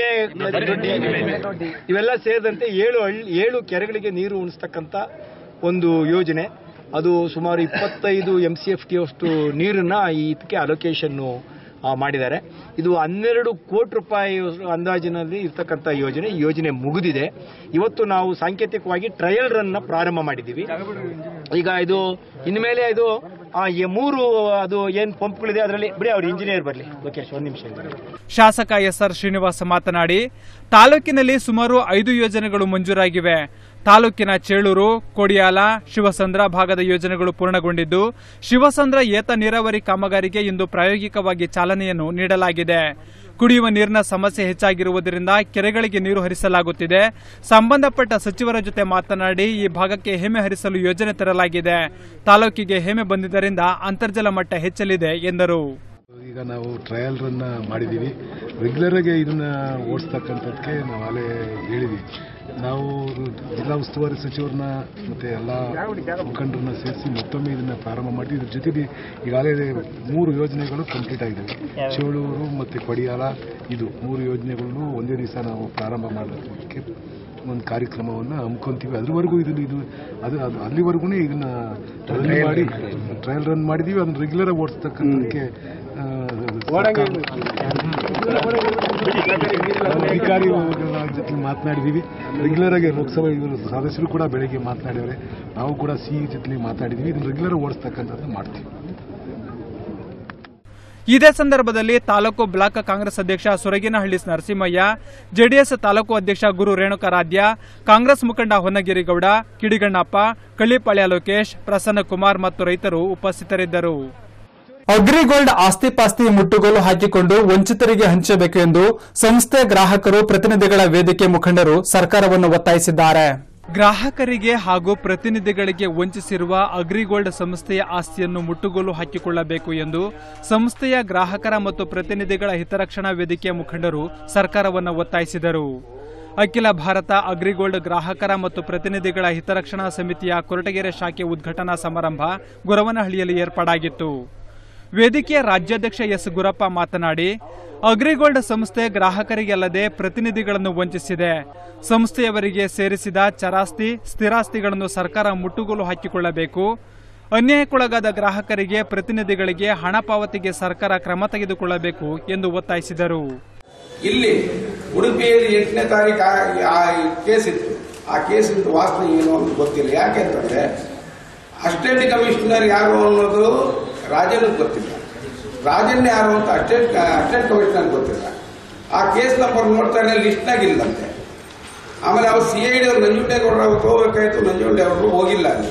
ಇವೆಲ್ಲ ಸೇರಿದಂತೆ ಏಳು ಹಳ್ಳಿ ಏಳು ಕೆರೆಗಳಿಗೆ ನೀರು ಉಣಿಸ್ತಕ್ಕಂಥ ಒಂದು ಯೋಜನೆ ಅದು ಸುಮಾರು ಇಪ್ಪತ್ತೈದು ಎಂ ಸಿ ಎಫ್ ಟಿ ಅಷ್ಟು ನೀರನ್ನ ಈ ಇದಕ್ಕೆ ಅಲೋಕೇಶನ್ ಮಾಡಿದ್ದಾರೆ ಇದು ಹನ್ನೆರಡು ಕೋಟಿ ರೂಪಾಯಿ ಅಂದಾಜಿನಲ್ಲಿ ಇರ್ತಕ್ಕಂಥ ಯೋಜನೆ ಈ ಯೋಜನೆ ಮುಗಿದಿದೆ ಇವತ್ತು ನಾವು ಸಾಂಕೇತಿಕವಾಗಿ ಟ್ರಯಲ್ ರನ್ ಪ್ರಾರಂಭ ಮಾಡಿದ್ದೀವಿ ಈಗ ಇದು ಇನ್ಮೇಲೆ ಇದು ಆ, ಈ ಮೂರು ಅದು ಏನ್ ಪಂಪ್ಗಳಿದೆ ಅದರಲ್ಲಿ ಬಿಡಿ ಅವ್ರ ಇಂಜಿನಿಯರ್ ಬರಲಿ ಲೋಕೇಶ್ ಒಂದು ನಿಮಿಷ ಶಾಸಕ ಎಸ್ಆರ್ ಶ್ರೀನಿವಾಸ ಮಾತನಾಡಿ ತಾಲೂಕಿನಲ್ಲಿ ಸುಮಾರು ಐದು ಯೋಜನೆಗಳು ಮಂಜೂರಾಗಿವೆ ತಾಲೂಕಿನ ಚೇಳೂರು ಕೊಡಿಯಾಲ ಶಿವಸಂದ್ರ ಭಾಗದ ಯೋಜನೆಗಳು ಪೂರ್ಣಗೊಂಡಿದ್ದು ಶಿವಸಂದ್ರ ಏತ ನೀರಾವರಿ ಕಾಮಗಾರಿಗೆ ಇಂದು ಪ್ರಾಯೋಗಿಕವಾಗಿ ಚಾಲನೆಯನ್ನು ನೀಡಲಾಗಿದೆ ಕುಡಿಯುವ ನೀರಿನ ಸಮಸ್ಯೆ ಹೆಚ್ಚಾಗಿರುವುದರಿಂದ ಕೆರೆಗಳಿಗೆ ನೀರು ಹರಿಸಲಾಗುತ್ತಿದೆ ಸಂಬಂಧಪಟ್ಟ ಸಚಿವರ ಜೊತೆ ಮಾತನಾಡಿ ಈ ಭಾಗಕ್ಕೆ ಹೇಮೆ ಹರಿಸಲು ಯೋಜನೆ ತರಲಾಗಿದೆ ತಾಲೂಕಿಗೆ ಹೇಮೆ ಬಂದಿದ್ದರಿಂದ ಅಂತರ್ಜಲ ಮಟ್ಟ ಹೆಚ್ಚಲಿದೆ ಎಂದರು ಈಗ ನಾವು ಟ್ರಯಲ್ ರನ್ನ ಮಾಡಿದ್ದೀವಿ ರೆಗ್ಯುಲರ್ ಆಗಿ ಇದನ್ನ ಓಡಿಸ್ತಕ್ಕಂಥದ್ದಕ್ಕೆ ನಾವು ಅಲ್ಲೇ ಹೇಳಿದ್ವಿ ನಾವು ಜಿಲ್ಲಾ ಉಸ್ತುವಾರಿ ಸಚಿವರನ್ನ ಮತ್ತೆ ಎಲ್ಲ ಮುಖಂಡರನ್ನ ಸೇರಿಸಿ ಮತ್ತೊಮ್ಮೆ ಇದನ್ನ ಪ್ರಾರಂಭ ಮಾಡಿ ಇದ್ರ ಜೊತೆಗೆ ಈಗಾಗಲೇ ಮೂರು ಯೋಜನೆಗಳು ಕಂಪ್ಲೀಟ್ ಆಗಿದ್ದಾವೆ ಚೇಳೂರು ಮತ್ತೆ ಕೊಡಿಯಾಲ ಇದು ಮೂರು ಯೋಜನೆಗಳನ್ನು ಒಂದೇ ದಿವಸ ನಾವು ಪ್ರಾರಂಭ ಮಾಡೋದಕ್ಕೆ ಒಂದು ಕಾರ್ಯಕ್ರಮವನ್ನು ಹಮ್ಮಿಕೊಂತೀವಿ ಅದ್ರವರೆಗೂ ಇದನ್ನ ಇದು ಅದು ಅದು ಅಲ್ಲಿವರೆಗೂ ಇದನ್ನ ರನ್ ಮಾಡಿ ಟ್ರಯಲ್ ರನ್ ಮಾಡಿದೀವಿ ಅದನ್ನ ರೆಗ್ಯುಲರ್ ಆಗಿ ಓಡಿಸ್ತಕ್ಕಂಥದ್ದಕ್ಕೆ ಆ, ಅಧಿಕಾರಿ ಜೊತೆ ಮಾತನಾಡಿದೀವಿ ರೆಗ್ಯುಲರ್ ಆಗಿ ಲೋಕಸಭಾ ಇವರು ಸದಸ್ಯರು ಕೂಡ ಬೆಳಗ್ಗೆ ಮಾತನಾಡಿದ್ದಾರೆ ನಾವು ಕೂಡ ಸಿ ಜೊತೆ ಮಾತಾಡಿದೀವಿ ಇದನ್ನ ರೆಗ್ಯುಲರ್ ಓಡಿಸ್ತಕ್ಕಂಥದ್ದು ಮಾಡ್ತೀವಿ ಇದೇ ಸಂದರ್ಭದಲ್ಲಿ ತಾಲೂಕು ಬ್ಲಾಕ್ ಕಾಂಗ್ರೆಸ್ ಅಧ್ಯಕ್ಷ ಸುರಗಿನಹಳ್ಳಿ ನರಸಿಂಹಯ್ಯ ಜೆಡಿಎಸ್ ತಾಲೂಕು ಅಧ್ಯಕ್ಷ ಗುರು ರೇಣುಕಾರಾಧ್ಯ ಕಾಂಗ್ರೆಸ್ ಮುಖಂಡ ಹೊನ್ನಗಿರಿಗೌಡ ಕಿಡಿಗಣ್ಣಪ್ಪ ಕಳ್ಳಿಪಾಳ್ಯ ಲೋಕೇಶ್ ಪ್ರಸನ್ನಕುಮಾರ್ ಮತ್ತು ರೈತರು ಉಪಸ್ಥಿತರಿದ್ದರು ಅಗ್ರಿಗೋಲ್ಡ್ ಆಸ್ತಿ ಪಾಸ್ತಿ ಮುಟ್ಟುಗೋಲು ಹಾಕಿಕೊಂಡು ವಂಚಿತರಿಗೆ ಹಂಚಬೇಕು ಎಂದು ಸಂಸ್ಥೆ ಗ್ರಾಹಕರು ಪ್ರತಿನಿಧಿಗಳ ವೇದಿಕೆ ಮುಖಂಡರು ಸರ್ಕಾರವನ್ನು ಒತ್ತಾಯಿಸಿದ್ದಾರೆ ಗ್ರಾಹಕರಿಗೆ ಹಾಗೂ ಪ್ರತಿನಿಧಿಗಳಿಗೆ ವಂಚಿಸಿರುವ ಅಗ್ರಿಗೋಲ್ಡ್ ಸಂಸ್ಥೆಯ ಆಸ್ತಿಯನ್ನು ಮುಟ್ಟುಗೋಲು ಹಾಕಿಕೊಳ್ಳಬೇಕು ಎಂದು ಸಂಸ್ಥೆಯ ಗ್ರಾಹಕರ ಮತ್ತು ಪ್ರತಿನಿಧಿಗಳ ಹಿತರಕ್ಷಣಾ ವೇದಿಕೆಯ ಮುಖಂಡರು ಸರ್ಕಾರವನ್ನು ಒತ್ತಾಯಿಸಿದರು ಅಖಿಲ ಭಾರತ ಅಗ್ರಿಗೋಲ್ಡ್ ಗ್ರಾಹಕರ ಮತ್ತು ಪ್ರತಿನಿಧಿಗಳ ಹಿತರಕ್ಷಣಾ ಸಮಿತಿಯ ಕೊರಟಗೆರೆ ಶಾಖೆ ಉದ್ಘಾಟನಾ ಸಮಾರಂಭ ಗುರವನಹಳ್ಳಿಯಲ್ಲಿ ಏರ್ಪಾಡಾಗಿತ್ತು ವೇದಿಕೆಯ ರಾಜ್ಯಾಧ್ಯಕ್ಷ ಎಸ್ ಗುರಪ್ಪ ಮಾತನಾಡಿ ಅಗ್ರಿಗೋಲ್ಡ್ ಸಂಸ್ಥೆ ಗ್ರಾಹಕರಿಗಲ್ಲದೆ ಪ್ರತಿನಿಧಿಗಳನ್ನು ವಂಚಿಸಿದೆ ಸಂಸ್ಥೆಯವರಿಗೆ ಸೇರಿಸಿದ ಚರಾಸ್ತಿ ಸ್ಥಿರಾಸ್ತಿಗಳನ್ನು ಸರ್ಕಾರ ಮುಟ್ಟುಗೋಲು ಹಾಕಿಕೊಳ್ಳಬೇಕು ಅನ್ಯಾಯಕ್ಕೊಳಗಾದ ಗ್ರಾಹಕರಿಗೆ ಪ್ರತಿನಿಧಿಗಳಿಗೆ ಹಣ ಪಾವತಿಗೆ ಸರ್ಕಾರ ಕ್ರಮ ತೆಗೆದುಕೊಳ್ಳಬೇಕು ಎಂದು ಒತ್ತಾಯಿಸಿದರು ಇಲ್ಲಿ ಉಡುಪಿಯಲ್ಲಿ ಎಂಟನೇ ತಾರೀಕು ಆ- ಆ ಕೇಸ್ ಇತ್ತು ಆ ಕೇಸಿನ ವಾಸನೆ ಏನು ಅಂತ ಗೊತ್ತಿಲ್ಲ ಯಾಕೆಂತಂದ್ರೆ ಅಸಿಸ್ಟೆಂಟ್ ಕಮಿಷನರ್ ಯಾರು ಅನ್ನೋದು ರಾಜನಿಗೆ ಗೊತ್ತಿಲ್ಲ ರಾಜನ್ ಯಾರು ಅಂತ ಅಸಿಸ್ಟೆಂಟ್ ಅಸಿಸ್ಟೆಂಟ್ ಕಮಿಷನರ್ ಗೊತ್ತಿಲ್ಲ ಆ ಕೇಸ್ ನಂಬರ್ ನೋಡ್ತಾರೆ ಲಿಸ್ಟ್ನಾಗ ಇಲ್ಲಂತೆ ಆಮೇಲೆ ಅವ್ರು ಸಿ ಐ ಡಿ ಅವ್ರು ನಂಜುಂಡೇಗೌಡರು ಅವತ್ತು ಹೋಗ್ಬೇಕಾಯ್ತು ನಂಜುಂಡೆ ಅವರು ಹೋಗಿಲ್ಲ ಅಲ್ಲಿ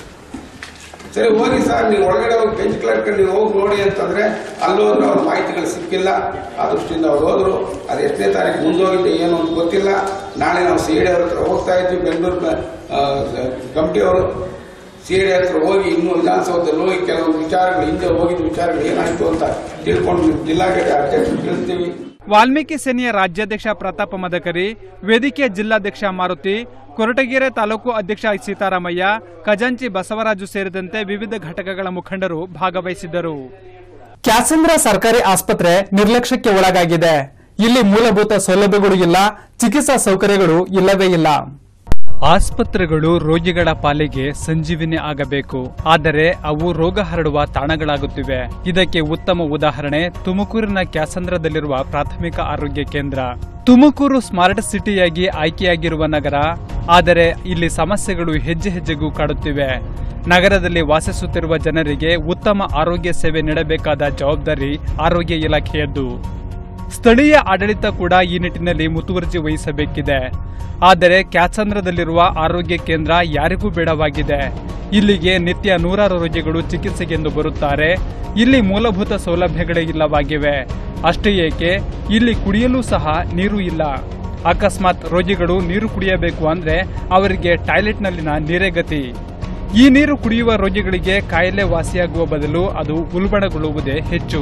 ಸರಿ ಹೋಗಿ ಸರ್ ನೀವು ಒಳಗಡೆ ಹೋಗಿ ಬೆಂಚ್ ಕ್ಲರ್ಕ್ ನೀವು ಹೋಗಿ ನೋಡಿ ಅಂತಂದ್ರೆ ಅಲ್ಲೋದ್ರೆ ಅವ್ರ ಮಾಹಿತಿಗಳು ಸಿಕ್ಕಿಲ್ಲ ಆ ದೃಷ್ಟಿಯಿಂದ ಅವ್ರು ಹೋದ್ರು ಅದು ಎಷ್ಟನೇ ತಾರೀಕು ಮುಂದೋಗಿದೆ ಏನು ಅಂತ ಗೊತ್ತಿಲ್ಲ ನಾಳೆ ನಾವು ಸಿ ಅವ್ರ ಹತ್ರ ಹೋಗ್ತಾ ಇದ್ವಿ ಬೆಂಗಳೂರು ಕಮಿಟಿ ಅವರು ಸಿ ಹತ್ರ ಹೋಗಿ ಇನ್ನೂ ವಿಧಾನಸೌಧದಲ್ಲಿ ಹೋಗಿ ಕೆಲವೊಂದು ವಿಚಾರಗಳು ಹಿಂದೆ ಹೋಗಿದ್ದ ವಿಚಾರಗಳು ಏನಾಯ್ತು ಅಂತ ತಿಳ್ಕೊಂಡು ಜಿಲ್ಲಾಡಳಿತ ಅಧ್ಯಕ್ಷರು ತಿಳಿಸ್ತೀವಿ ವಾಲ್ಮೀಕಿ ಸೇನೆಯ ರಾಜ್ಯಾಧ್ಯಕ್ಷ ಪ್ರತಾಪ ಮದಕರಿ ವೇದಿಕೆಯ ಜಿಲ್ಲಾಧ್ಯಕ್ಷ ಮಾರುತಿ ಕೊರಟಗೆರೆ ತಾಲೂಕು ಅಧ್ಯಕ್ಷ ಸೀತಾರಾಮಯ್ಯ ಖಜಾಂಚಿ ಬಸವರಾಜು ಸೇರಿದಂತೆ ವಿವಿಧ ಘಟಕಗಳ ಮುಖಂಡರು ಭಾಗವಹಿಸಿದ್ದರು ಕ್ಯಾಸಂದ್ರ ಸರ್ಕಾರಿ ಆಸ್ಪತ್ರೆ ನಿರ್ಲಕ್ಷ್ಯಕ್ಕೆ ಒಳಗಾಗಿದೆ ಇಲ್ಲಿ ಮೂಲಭೂತ ಸೌಲಭ್ಯಗಳು ಇಲ್ಲ ಚಿಕಿತ್ಸಾ ಸೌಕರ್ಯಗಳು ಇಲ್ಲವೇ ಇಲ್ಲ ಆಸ್ಪತ್ರೆಗಳು ರೋಗಿಗಳ ಪಾಲಿಗೆ ಸಂಜೀವಿನಿ ಆಗಬೇಕು ಆದರೆ ಅವು ರೋಗ ಹರಡುವ ತಾಣಗಳಾಗುತ್ತಿವೆ ಇದಕ್ಕೆ ಉತ್ತಮ ಉದಾಹರಣೆ ತುಮಕೂರಿನ ಕ್ಯಾಸಂದ್ರದಲ್ಲಿರುವ ಪ್ರಾಥಮಿಕ ಆರೋಗ್ಯ ಕೇಂದ್ರ ತುಮಕೂರು ಸ್ಮಾರ್ಟ್ ಸಿಟಿಯಾಗಿ ಆಯ್ಕೆಯಾಗಿರುವ ನಗರ ಆದರೆ ಇಲ್ಲಿ ಸಮಸ್ಯೆಗಳು ಹೆಜ್ಜೆ ಹೆಜ್ಜೆಗೂ ಕಾಡುತ್ತಿವೆ ನಗರದಲ್ಲಿ ವಾಸಿಸುತ್ತಿರುವ ಜನರಿಗೆ ಉತ್ತಮ ಆರೋಗ್ಯ ಸೇವೆ ನೀಡಬೇಕಾದ ಜವಾಬ್ದಾರಿ ಆರೋಗ್ಯ ಇಲಾಖೆಯದ್ದು ಸ್ಥಳೀಯ ಆಡಳಿತ ಕೂಡ ಈ ನಿಟ್ಟಿನಲ್ಲಿ ಮುತುವರ್ಜಿ ವಹಿಸಬೇಕಿದೆ ಆದರೆ ಕ್ಯಾತ್ಸಂದ್ರದಲ್ಲಿರುವ ಆರೋಗ್ಯ ಕೇಂದ್ರ ಯಾರಿಗೂ ಬೇಡವಾಗಿದೆ ಇಲ್ಲಿಗೆ ನಿತ್ಯ ನೂರಾರು ರೋಗಿಗಳು ಚಿಕಿತ್ಸೆಗೆಂದು ಬರುತ್ತಾರೆ ಇಲ್ಲಿ ಮೂಲಭೂತ ಸೌಲಭ್ಯಗಳೇ ಇಲ್ಲವಾಗಿವೆ ಅಷ್ಟೇ ಏಕೆ ಇಲ್ಲಿ ಕುಡಿಯಲು ಸಹ ನೀರು ಇಲ್ಲ ಅಕಸ್ಮಾತ್ ರೋಗಿಗಳು ನೀರು ಕುಡಿಯಬೇಕು ಅಂದ್ರೆ ಅವರಿಗೆ ಟಾಯ್ಲೆಟ್ನಲ್ಲಿನ ನೀರೇ ಗತಿ ಈ ನೀರು ಕುಡಿಯುವ ರೋಗಿಗಳಿಗೆ ಕಾಯಿಲೆ ವಾಸಿಯಾಗುವ ಬದಲು ಅದು ಉಲ್ಬಣಗೊಳ್ಳುವುದೇ ಹೆಚ್ಚು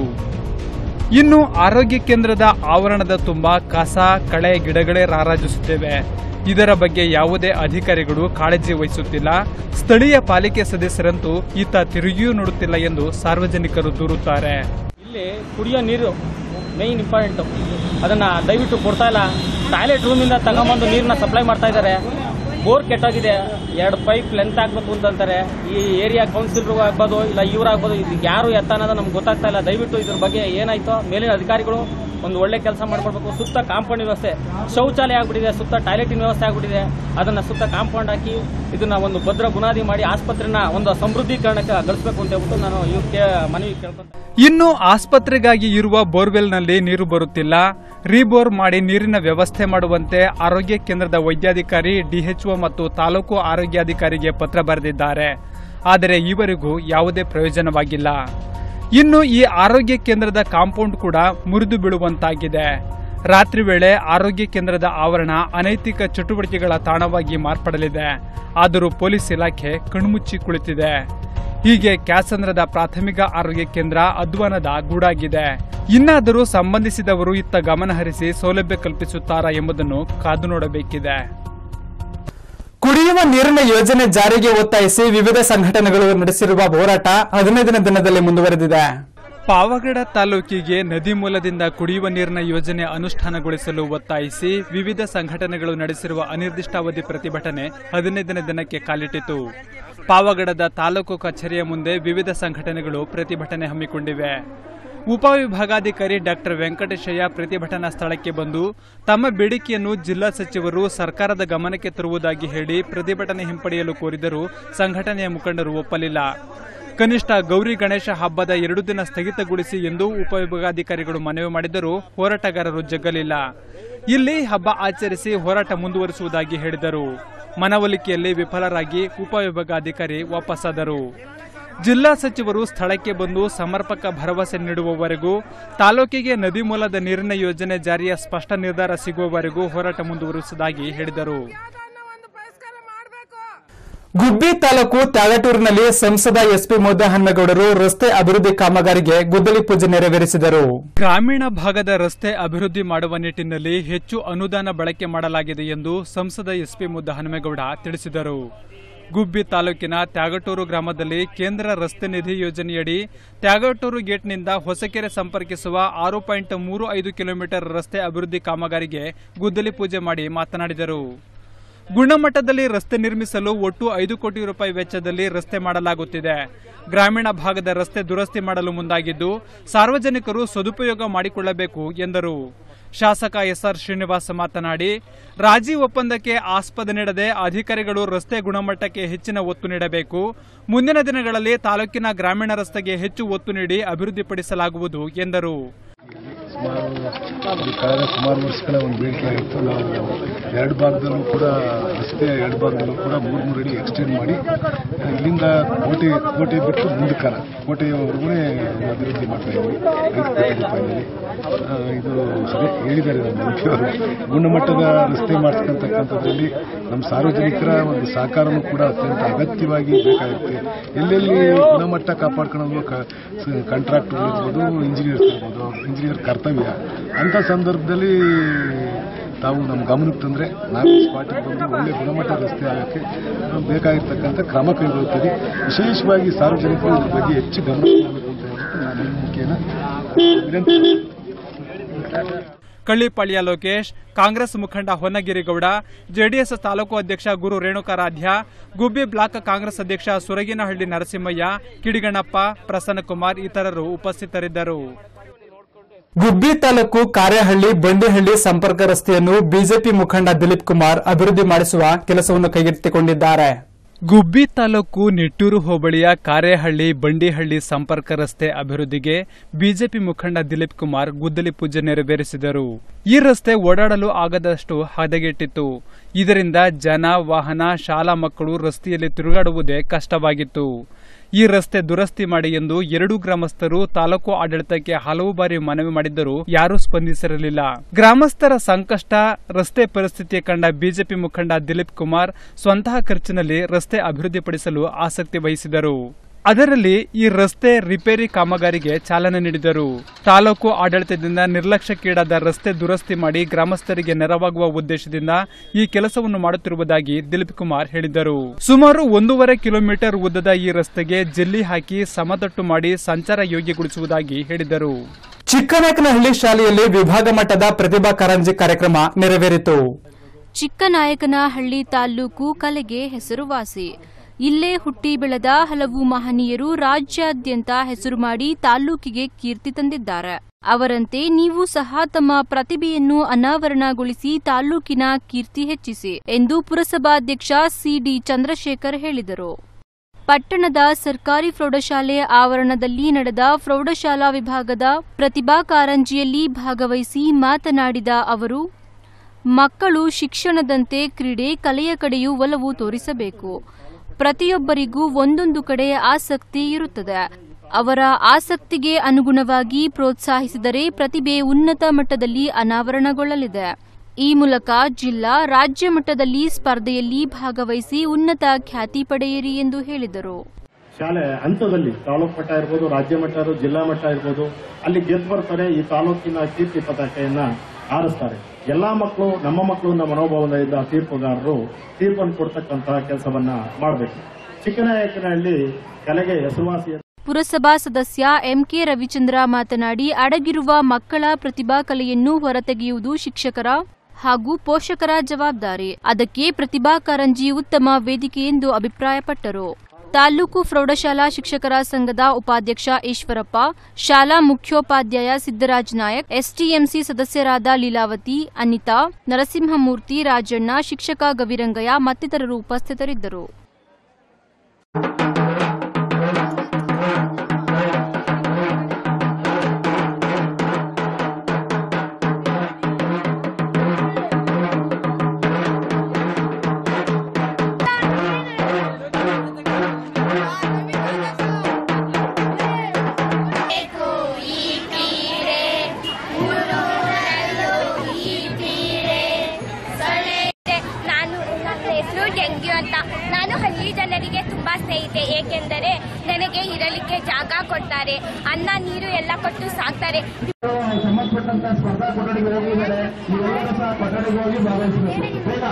ಇನ್ನು ಆರೋಗ್ಯ ಕೇಂದ್ರದ ಆವರಣದ ತುಂಬ ಕಸ ಕಳೆ ಗಿಡಗಳೇ ರಾರಾಜಿಸುತ್ತಿವೆ ಇದರ ಬಗ್ಗೆ ಯಾವುದೇ ಅಧಿಕಾರಿಗಳು ಕಾಳಜಿ ವಹಿಸುತ್ತಿಲ್ಲ ಸ್ಥಳೀಯ ಪಾಲಿಕೆ ಸದಸ್ಯರಂತೂ ಈತ ತಿರುಗಿಯೂ ನೋಡುತ್ತಿಲ್ಲ ಎಂದು ಸಾರ್ವಜನಿಕರು ದೂರುತ್ತಾರೆ ಇಲ್ಲಿ ಕುಡಿಯೋ ನೀರು ಮೇಯ್ನ್ ಇಂಪಾರ್ಟೆಂಟು ಅದನ್ನು ದಯವಿಟ್ಟು ಕೊಡ್ತಾ ಇಲ್ಲ ಟಾಯ್ಲೆಟ್ ರೂಮಿಂದ ತಗೊಂಬಂದು ನೀರನ್ನ ಸಪ್ಲೈ ಮಾಡ್ತಾ ಇದ್ದಾರೆ ಬೋರ್ ಕೆಟ್ಟೋಗಿದೆ ಎರಡು ಪೈಪ್ ಲೆಂತ್ ಹಾಕ್ಬೇಕು ಅಂತಂತಾರೆ ಈ ಏರಿಯಾ ಕೌನ್ಸಿಲರ್ಗೂ ಆಗ್ಬೋದು ಇಲ್ಲ ಇವ್ರಾಗ್ಬೋದು ಇದು ಯಾರು ಎತ್ತ ಅನ್ನೋದು ನಮ್ಗೆ ಗೊತ್ತಾಗ್ತಾ ಇಲ್ಲ ದಯವಿಟ್ಟು ಇದ್ರ ಬಗ್ಗೆ ಏನಾಯ್ತೋ ಮೇಲಿನ ಅಧಿಕಾರಿಗಳು ಒಂದು ಒಳ್ಳೆ ಕೆಲಸ ಮಾಡ್ಕೊಡ್ಬೇಕು ಸುತ್ತ ಕಾಂಪೌಂಡ್ ವ್ಯವಸ್ಥೆ ಶೌಚಾಲಯ ಆಗ್ಬಿಟ್ಟಿದೆ ಸುತ್ತ ಟಾಯ್ಲೆಟಿನ ವ್ಯವಸ್ಥೆ ಆಗ್ಬಿಟ್ಟಿದೆ ಅದನ್ನ ಸುತ್ತ ಕಾಂಪೌಂಡ್ ಹಾಕಿ ಇದನ್ನ ಒಂದು ಭದ್ರ ಬುನಾದಿ ಮಾಡಿ ಆಸ್ಪತ್ರೆನ ಒಂದು ಸಮೃದ್ಧೀಕರಣಕ್ಕೆ ಗಳಿಸಬೇಕು ಅಂತ ಹೇಳ್ಬಿಟ್ಟು ನಾನು ಇವಕ್ಕೆ ಮನವಿ ಕೇಳ್ಕೊಂತ ಇನ್ನು ಆಸ್ಪತ್ರೆಗಾಗಿ ಇರುವ ಬೋರ್ವೆಲ್ನಲ್ಲಿ ನೀರು ಬರುತ್ತಿಲ್ಲ ರೀಬೋರ್ ಮಾಡಿ ನೀರಿನ ವ್ಯವಸ್ಥೆ ಮಾಡುವಂತೆ ಆರೋಗ್ಯ ಕೇಂದ್ರದ ವೈದ್ಯಾಧಿಕಾರಿ ಡಿಎಚ್ಒ ಮತ್ತು ತಾಲೂಕು ಆರೋಗ್ಯಾಧಿಕಾರಿಗೆ ಪತ್ರ ಬರೆದಿದ್ದಾರೆ ಆದರೆ ಈವರೆಗೂ ಯಾವುದೇ ಪ್ರಯೋಜನವಾಗಿಲ್ಲ ಇನ್ನು ಈ ಆರೋಗ್ಯ ಕೇಂದ್ರದ ಕಾಂಪೌಂಡ್ ಕೂಡ ಮುರಿದು ಬೀಳುವಂತಾಗಿದೆ ರಾತ್ರಿ ವೇಳೆ ಆರೋಗ್ಯ ಕೇಂದ್ರದ ಆವರಣ ಅನೈತಿಕ ಚಟುವಟಿಕೆಗಳ ತಾಣವಾಗಿ ಮಾರ್ಪಡಲಿದೆ ಆದರೂ ಪೊಲೀಸ್ ಇಲಾಖೆ ಕಣ್ಮುಚ್ಚಿ ಕುಳಿತಿದೆ ಹೀಗೆ ಕ್ಯಾಸಂದ್ರದ ಪ್ರಾಥಮಿಕ ಆರೋಗ್ಯ ಕೇಂದ್ರ ಅಧ್ವಾನದ ಗೂಡಾಗಿದೆ ಇನ್ನಾದರೂ ಸಂಬಂಧಿಸಿದವರು ಇತ್ತ ಗಮನ ಹರಿಸಿ ಸೌಲಭ್ಯ ಕಲ್ಪಿಸುತ್ತಾರಾ ಎಂಬುದನ್ನು ಕಾದು ನೋಡಬೇಕಿದೆ ಕುಡಿಯುವ ನೀರಿನ ಯೋಜನೆ ಜಾರಿಗೆ ಒತ್ತಾಯಿಸಿ ವಿವಿಧ ಸಂಘಟನೆಗಳು ನಡೆಸಿರುವ ಹೋರಾಟ ಹದಿನೈದನೇ ದಿನದಲ್ಲಿ ಮುಂದುವರೆದಿದೆ ಪಾವಗಡ ತಾಲೂಕಿಗೆ ನದಿ ಮೂಲದಿಂದ ಕುಡಿಯುವ ನೀರಿನ ಯೋಜನೆ ಅನುಷ್ಠಾನಗೊಳಿಸಲು ಒತ್ತಾಯಿಸಿ ವಿವಿಧ ಸಂಘಟನೆಗಳು ನಡೆಸಿರುವ ಅನಿರ್ದಿಷ್ಟಾವಧಿ ಪ್ರತಿಭಟನೆ ಹದಿನೈದನೇ ದಿನಕ್ಕೆ ಕಾಲಿಟ್ಟಿತು ಪಾವಗಡದ ತಾಲೂಕು ಕಚೇರಿಯ ಮುಂದೆ ವಿವಿಧ ಸಂಘಟನೆಗಳು ಪ್ರತಿಭಟನೆ ಹಮ್ಮಿಕೊಂಡಿವೆ ಉಪವಿಭಾಗಾಧಿಕಾರಿ ಡಾಕ್ಟರ್ ವೆಂಕಟೇಶಯ್ಯ ಪ್ರತಿಭಟನಾ ಸ್ಥಳಕ್ಕೆ ಬಂದು ತಮ್ಮ ಬೇಡಿಕೆಯನ್ನು ಜಿಲ್ಲಾ ಸಚಿವರು ಸರ್ಕಾರದ ಗಮನಕ್ಕೆ ತರುವುದಾಗಿ ಹೇಳಿ ಪ್ರತಿಭಟನೆ ಹಿಂಪಡೆಯಲು ಕೋರಿದರೂ ಸಂಘಟನೆಯ ಮುಖಂಡರು ಒಪ್ಪಲಿಲ್ಲ ಕನಿಷ್ಠ ಗೌರಿ ಗಣೇಶ ಹಬ್ಬದ ಎರಡು ದಿನ ಸ್ಥಗಿತಗೊಳಿಸಿ ಎಂದು ಉಪವಿಭಾಗಾಧಿಕಾರಿಗಳು ಮನವಿ ಮಾಡಿದರೂ ಹೋರಾಟಗಾರರು ಜಗ್ಗಲಿಲ್ಲ ಇಲ್ಲಿ ಹಬ್ಬ ಆಚರಿಸಿ ಹೋರಾಟ ಮುಂದುವರಿಸುವುದಾಗಿ ಹೇಳಿದರು ಮನವೊಲಿಕೆಯಲ್ಲಿ ವಿಫಲರಾಗಿ ಉಪವಿಭಾಗಾಧಿಕಾರಿ ವಾಪಸ್ಸಾದರು ಜಿಲ್ಲಾ ಸಚಿವರು ಸ್ಥಳಕ್ಕೆ ಬಂದು ಸಮರ್ಪಕ ಭರವಸೆ ನೀಡುವವರೆಗೂ ತಾಲೂಕಿಗೆ ನದಿ ಮೂಲದ ನೀರಿನ ಯೋಜನೆ ಜಾರಿಯ ಸ್ಪಷ್ಟ ನಿರ್ಧಾರ ಸಿಗುವವರೆಗೂ ಹೋರಾಟ ಮುಂದುವರಿಸುವುದಾಗಿ ಹೇಳಿದರು ಗುಬ್ಬಿ ತಾಲೂಕು ತ್ಯಾಗಟೂರಿನಲ್ಲಿ ಸಂಸದ ಎಸ್ಪಿ ಮುದ್ದಹನ್ಮೇಗೌಡರು ರಸ್ತೆ ಅಭಿವೃದ್ಧಿ ಕಾಮಗಾರಿಗೆ ಗುದ್ದಲಿ ಪೂಜೆ ನೆರವೇರಿಸಿದರು ಗ್ರಾಮೀಣ ಭಾಗದ ರಸ್ತೆ ಅಭಿವೃದ್ಧಿ ಮಾಡುವ ನಿಟ್ಟಿನಲ್ಲಿ ಹೆಚ್ಚು ಅನುದಾನ ಬಳಕೆ ಮಾಡಲಾಗಿದೆ ಎಂದು ಸಂಸದ ಎಸ್ಪಿ ಮುದ್ದಹನುಮೇಗೌಡ ತಿಳಿಸಿದರು ಗುಬ್ಬಿ ತಾಲೂಕಿನ ತ್ಯಾಗಟೂರು ಗ್ರಾಮದಲ್ಲಿ ಕೇಂದ್ರ ರಸ್ತೆ ನಿಧಿ ಯೋಜನೆಯಡಿ ತ್ಯಾಗಟೂರು ಗೇಟ್ನಿಂದ ಹೊಸಕೆರೆ ಸಂಪರ್ಕಿಸುವ ಆರು ಪಾಯಿಂಟ್ ಮೂರು ಐದು ಕಿಲೋಮೀಟರ್ ರಸ್ತೆ ಅಭಿವೃದ್ಧಿ ಕಾಮಗಾರಿಗೆ ಗುದ್ದಲಿ ಪೂಜೆ ಮಾಡಿ ಮಾತನಾಡಿದರು ಗುಣಮಟ್ಟದಲ್ಲಿ ರಸ್ತೆ ನಿರ್ಮಿಸಲು ಒಟ್ಟು ಐದು ಕೋಟಿ ರೂಪಾಯಿ ವೆಚ್ಚದಲ್ಲಿ ರಸ್ತೆ ಮಾಡಲಾಗುತ್ತಿದೆ ಗ್ರಾಮೀಣ ಭಾಗದ ರಸ್ತೆ ದುರಸ್ತಿ ಮಾಡಲು ಮುಂದಾಗಿದ್ದು ಸಾರ್ವಜನಿಕರು ಸದುಪಯೋಗ ಮಾಡಿಕೊಳ್ಳಬೇಕು ಎಂದರು ಶಾಸಕ ಎಸ್ಆರ್ ಶ್ರೀನಿವಾಸ್ ಮಾತನಾಡಿ ರಾಜಿ ಒಪ್ಪಂದಕ್ಕೆ ಆಸ್ಪದ ನೀಡದೆ ಅಧಿಕಾರಿಗಳು ರಸ್ತೆ ಗುಣಮಟ್ಟಕ್ಕೆ ಹೆಚ್ಚಿನ ಒತ್ತು ನೀಡಬೇಕು ಮುಂದಿನ ದಿನಗಳಲ್ಲಿ ತಾಲೂಕಿನ ಗ್ರಾಮೀಣ ರಸ್ತೆಗೆ ಹೆಚ್ಚು ಒತ್ತು ನೀಡಿ ಅಭಿವೃದ್ಧಿಪಡಿಸಲಾಗುವುದು ಎಂದರು ಸುಮಾರು ಕಳೆದ ಸುಮಾರು ವರ್ಷಗಳ ಒಂದು ಬೇಡಿಕೆ ಆಗಿತ್ತು ನಾವು ಎರಡು ಭಾಗದಲ್ಲೂ ಕೂಡ ರಸ್ತೆ ಎರಡು ಭಾಗದಲ್ಲೂ ಕೂಡ ಮೂರು ಮೂರು ಅಡಿ ಎಕ್ಸ್ಟೆಂಡ್ ಮಾಡಿ ಇಲ್ಲಿಂದ ಕೋಟೆ ಕೋಟೆ ಬಿಟ್ಟು ಮುಂದಕ್ಕನ ಕೋಟೆಯವರೆಗೂ ಅಭಿವೃದ್ಧಿ ಮಾಡ್ತಾ ಇದ್ವಿ ಐದು ಕೋಟಿ ರೂಪಾಯಿನಲ್ಲಿ ಆ, ಇದು ಅದೇ ಹೇಳಿದ್ದಾರೆ ನಮ್ಮ ಮುಖ್ಯವರು ಗುಣಮಟ್ಟದ ರಸ್ತೆ ಮಾಡ್ತಕ್ಕಂಥದ್ರಲ್ಲಿ ನಮ್ಮ ಸಾರ್ವಜನಿಕರ ಒಂದು ಸಹಕಾರನೂ ಕೂಡ ಅತ್ಯಂತ ಅಗತ್ಯವಾಗಿ ಬೇಕಾಗುತ್ತೆ ಎಲ್ಲೆಲ್ಲಿ ಗುಣಮಟ್ಟ ಕಾಪಾಡ್ಕೊಳ್ಳೋದು ಕಾಂಟ್ರಾಕ್ಟ್ ಇರ್ಬೋದು ಇಂಜಿನಿಯರ್ಸ್ ಇರ್ಬೋದು ಇಂಜಿನಿಯರ್ ಕರ್ತವ್ಯ ಅಂಥ ಸಂದರ್ಭದಲ್ಲಿ ತಾವು ನಮ್ಮ ಗಮನಕ್ಕೆ ತಂದರೆ ನಾವು ಸ್ಪಾಟಿಗೆ ಬಂದು ಒಳ್ಳೆ ಗುಣಮಟ್ಟ ರಸ್ತೆ ಆಗೋಕ್ಕೆ ಬೇಕಾಗಿರ್ತಕ್ಕಂಥ ಕ್ರಮ ಕೈಗೊಳ್ತೀವಿ ವಿಶೇಷವಾಗಿ ಸಾರ್ವಜನಿಕರು ಇದ್ರ ಬಗ್ಗೆ ಹೆಚ್ಚು ಗಮನ ಕೊಡಬೇಕು ಅಂತ ಹೇಳ್ಬಿಟ್ಟು ನಾನು ಈ ಮುಖೇನ ವಿನಂತಿ ಕಳ್ಳಿಪಾಳ್ಯ ಲೋಕೇಶ್ ಕಾಂಗ್ರೆಸ್ ಮುಖಂಡ ಹೊನ್ನಗಿರಿಗೌಡ ಜೆಡಿಎಸ್ ತಾಲೂಕು ಅಧ್ಯಕ್ಷ ಗುರು ರೇಣುಕಾರಾಧ್ಯ ಗುಬ್ಬಿ ಬ್ಲಾಕ್ ಕಾಂಗ್ರೆಸ್ ಅಧ್ಯಕ್ಷ ಸುರಗಿನಹಳ್ಳಿ ನರಸಿಂಹಯ್ಯ ಕಿಡಿಗಣ್ಣಪ್ಪ ಪ್ರಸನ್ನಕುಮಾರ್ ಇತರರು ಉಪಸ್ಥಿತರಿದ್ದರು ಗುಬ್ಬಿ ತಾಲೂಕು ಕಾರ್ಯಹಳ್ಳಿ ಬಂಡಿಹಳ್ಳಿ ಸಂಪರ್ಕ ರಸ್ತೆಯನ್ನು ಬಿಜೆಪಿ ಮುಖಂಡ ದಿಲೀಪ್ ಕುಮಾರ್ ಅಭಿವೃದ್ಧಿ ಮಾಡಿಸುವ ಕೆಲಸವನ್ನು ಕೈಗೆತ್ತಿಕೊಂಡಿದ್ದಾರೆ ಗುಬ್ಬಿ ತಾಲೂಕು ನಿಟ್ಟೂರು ಹೋಬಳಿಯ ಕಾರೇಹಳ್ಳಿ ಬಂಡಿಹಳ್ಳಿ ಸಂಪರ್ಕ ರಸ್ತೆ ಅಭಿವೃದ್ಧಿಗೆ ಬಿಜೆಪಿ ಮುಖಂಡ ದಿಲೀಪ್ ಕುಮಾರ್ ಗುದ್ದಲಿ ಪೂಜೆ ನೆರವೇರಿಸಿದರು ಈ ರಸ್ತೆ ಓಡಾಡಲು ಆಗದಷ್ಟು ಹದಗೆಟ್ಟಿತ್ತು ಇದರಿಂದ ಜನ ವಾಹನ ಶಾಲಾ ಮಕ್ಕಳು ರಸ್ತೆಯಲ್ಲಿ ತಿರುಗಾಡುವುದೇ ಕಷ್ಟವಾಗಿತ್ತು ಈ ರಸ್ತೆ ದುರಸ್ತಿ ಮಾಡಿ ಎಂದು ಎರಡೂ ಗ್ರಾಮಸ್ಥರು ತಾಲೂಕು ಆಡಳಿತಕ್ಕೆ ಹಲವು ಬಾರಿ ಮನವಿ ಮಾಡಿದ್ದರೂ ಯಾರೂ ಸ್ಪಂದಿಸಿರಲಿಲ್ಲ ಗ್ರಾಮಸ್ಥರ ಸಂಕಷ್ಟ ರಸ್ತೆ ಪರಿಸ್ಥಿತಿ ಕಂಡ ಬಿಜೆಪಿ ಮುಖಂಡ ದಿಲೀಪ್ ಕುಮಾರ್ ಸ್ವಂತಹ ಖರ್ಚಿನಲ್ಲಿ ರಸ್ತೆ ಅಭಿವೃದ್ಧಿಪಡಿಸಲು ಆಸಕ್ತಿ ವಹಿಸಿದರು ಅದರಲ್ಲಿ ಈ ರಸ್ತೆ ರಿಪೇರಿ ಕಾಮಗಾರಿಗೆ ಚಾಲನೆ ನೀಡಿದರು ತಾಲೂಕು ಆಡಳಿತದಿಂದ ನಿರ್ಲಕ್ಷ್ಯಕ್ಕೀಡಾದ ರಸ್ತೆ ದುರಸ್ತಿ ಮಾಡಿ ಗ್ರಾಮಸ್ಥರಿಗೆ ನೆರವಾಗುವ ಉದ್ದೇಶದಿಂದ ಈ ಕೆಲಸವನ್ನು ಮಾಡುತ್ತಿರುವುದಾಗಿ ದಿಲೀಪ್ ಕುಮಾರ್ ಹೇಳಿದರು ಸುಮಾರು ಒಂದೂವರೆ ಕಿಲೋಮೀಟರ್ ಉದ್ದದ ಈ ರಸ್ತೆಗೆ ಜಲ್ಲಿ ಹಾಕಿ ಸಮತಟ್ಟು ಮಾಡಿ ಸಂಚಾರ ಯೋಗ್ಯಗೊಳಿಸುವುದಾಗಿ ಹೇಳಿದರು ಚಿಕ್ಕನಾಯಕನಹಳ್ಳಿ ಶಾಲೆಯಲ್ಲಿ ವಿಭಾಗ ಮಟ್ಟದ ಪ್ರತಿಭಾ ಕಾರಂಜಿ ಕಾರ್ಯಕ್ರಮ ನೆರವೇರಿತು ಚಿಕ್ಕನಾಯಕನಹಳ್ಳಿ ತಾಲ್ಲೂಕು ಕಲೆಗೆ ಹೆಸರುವಾಸಿ ಇಲ್ಲೇ ಹುಟ್ಟಿ ಬೆಳೆದ ಹಲವು ಮಹನೀಯರು ರಾಜ್ಯಾದ್ಯಂತ ಹೆಸರು ಮಾಡಿ ತಾಲ್ಲೂಕಿಗೆ ಕೀರ್ತಿ ತಂದಿದ್ದಾರೆ ಅವರಂತೆ ನೀವು ಸಹ ತಮ್ಮ ಪ್ರತಿಭೆಯನ್ನು ಅನಾವರಣಗೊಳಿಸಿ ತಾಲ್ಲೂಕಿನ ಕೀರ್ತಿ ಹೆಚ್ಚಿಸಿ ಎಂದು ಪುರಸಭಾಧ್ಯಕ್ಷ ಸಿಡಿ ಚಂದ್ರಶೇಖರ್ ಹೇಳಿದರು ಪಟ್ಟಣದ ಸರ್ಕಾರಿ ಪ್ರೌಢಶಾಲೆ ಆವರಣದಲ್ಲಿ ನಡೆದ ಪ್ರೌಢಶಾಲಾ ವಿಭಾಗದ ಪ್ರತಿಭಾ ಕಾರಂಜಿಯಲ್ಲಿ ಭಾಗವಹಿಸಿ ಮಾತನಾಡಿದ ಅವರು ಮಕ್ಕಳು ಶಿಕ್ಷಣದಂತೆ ಕ್ರೀಡೆ ಕಲೆಯ ಕಡೆಯೂ ಒಲವು ತೋರಿಸಬೇಕು ಪ್ರತಿಯೊಬ್ಬರಿಗೂ ಒಂದೊಂದು ಕಡೆ ಆಸಕ್ತಿ ಇರುತ್ತದೆ ಅವರ ಆಸಕ್ತಿಗೆ ಅನುಗುಣವಾಗಿ ಪ್ರೋತ್ಸಾಹಿಸಿದರೆ ಪ್ರತಿಭೆ ಉನ್ನತ ಮಟ್ಟದಲ್ಲಿ ಅನಾವರಣಗೊಳ್ಳಲಿದೆ ಈ ಮೂಲಕ ಜಿಲ್ಲಾ ರಾಜ್ಯ ಮಟ್ಟದಲ್ಲಿ ಸ್ಪರ್ಧೆಯಲ್ಲಿ ಭಾಗವಹಿಸಿ ಉನ್ನತ ಖ್ಯಾತಿ ಪಡೆಯಿರಿ ಎಂದು ಹೇಳಿದರು ಶಾಲೆ ಹಂತದಲ್ಲಿ ತಾಲೂಕು ಮಟ್ಟ ಇರ್ಬೋದು ರಾಜ್ಯ ಮಟ್ಟ ಇರ್ಬೋದು ಜಿಲ್ಲಾ ಮಟ್ಟ ಇರ್ಬೋದು ಅಲ್ಲಿ ಗೆದ್ದು ಬರ್ತಾರೆ ಈ ತಾಲೂಕಿನ ಕೀರ್ತಿ ಪತಾಕೆಯನ್ನ ಆರಿಸ್ತಾರೆ ಎಲ್ಲಾ ಮಕ್ಕಳು ನಮ್ಮ ಮಕ್ಕಳು ನಮ್ಮ ಮನೋಭಾವದಿಂದ ತೀರ್ಪುಗಾರರು ತೀರ್ಪನ್ನು ಕೊಡ್ತಕ್ಕಂತಹ ಕೆಲಸವನ್ನ ಮಾಡಬೇಕು ಚಿಕ್ಕನಾಯಕನಹಳ್ಳಿ ಕಲೆಗೆ ಹೆಸರುವಾಸಿ ಪುರಸಭಾ ಸದಸ್ಯ ಎಂಕೆ ರವಿಚಂದ್ರ ಮಾತನಾಡಿ ಅಡಗಿರುವ ಮಕ್ಕಳ ಪ್ರತಿಭಾ ಕಲೆಯನ್ನು ಹೊರತೆಗೆಯುವುದು ಶಿಕ್ಷಕರ ಹಾಗೂ ಪೋಷಕರ ಜವಾಬ್ದಾರಿ ಅದಕ್ಕೆ ಪ್ರತಿಭಾ ಕಾರಂಜಿ ಉತ್ತಮ ವೇದಿಕೆ ಎಂದು ಅಭಿಪ್ರಾಯಪಟ್ಟರು ತಾಲೂಕು ಪ್ರೌಢಶಾಲಾ ಶಿಕ್ಷಕರ ಸಂಘದ ಉಪಾಧ್ಯಕ್ಷ ಈಶ್ವರಪ್ಪ ಶಾಲಾ ಮುಖ್ಯೋಪಾಧ್ಯಾಯ ಸಿದ್ದರಾಜ್ ನಾಯಕ್ ಎಸ್ಟಿಎಂಸಿ ಸದಸ್ಯರಾದ ಲೀಲಾವತಿ ಅನಿತಾ ನರಸಿಂಹಮೂರ್ತಿ ರಾಜಣ್ಣ ಶಿಕ್ಷಕ ಗವಿರಂಗಯ್ಯ ಮತ್ತಿತರರು ಉಪಸ್ಥಿತರಿದ್ದರು ನಾನು ನನ್ನ ಹೆಸರು ಡೆಂಗ್ಯೂ ಅಂತ ನಾನು ಹಳ್ಳಿ ಜನರಿಗೆ ತುಂಬಾ ಸ್ನೇಹಿತೆ ಏಕೆಂದರೆ ನನಗೆ ಇರಲಿಕ್ಕೆ ಜಾಗ ಕೊಡ್ತಾರೆ ಅನ್ನ ನೀರು ಎಲ್ಲ ಕೊಟ್ಟು ಸಾಕ್ತಾರೆ ಸಂಬಂಧಪಟ್ಟಂತ ಸ್ಪರ್ಧಾ ಕೊಠಡಿಗೆ ಹೋಗಿದ್ದಾರೆ ನೀವೆಲ್ಲರೂ ಸಹ ಕೊಠಡಿಗೆ ಹೋಗಿ ಭಾಗವಹಿಸಬೇಕು ಬೇಗ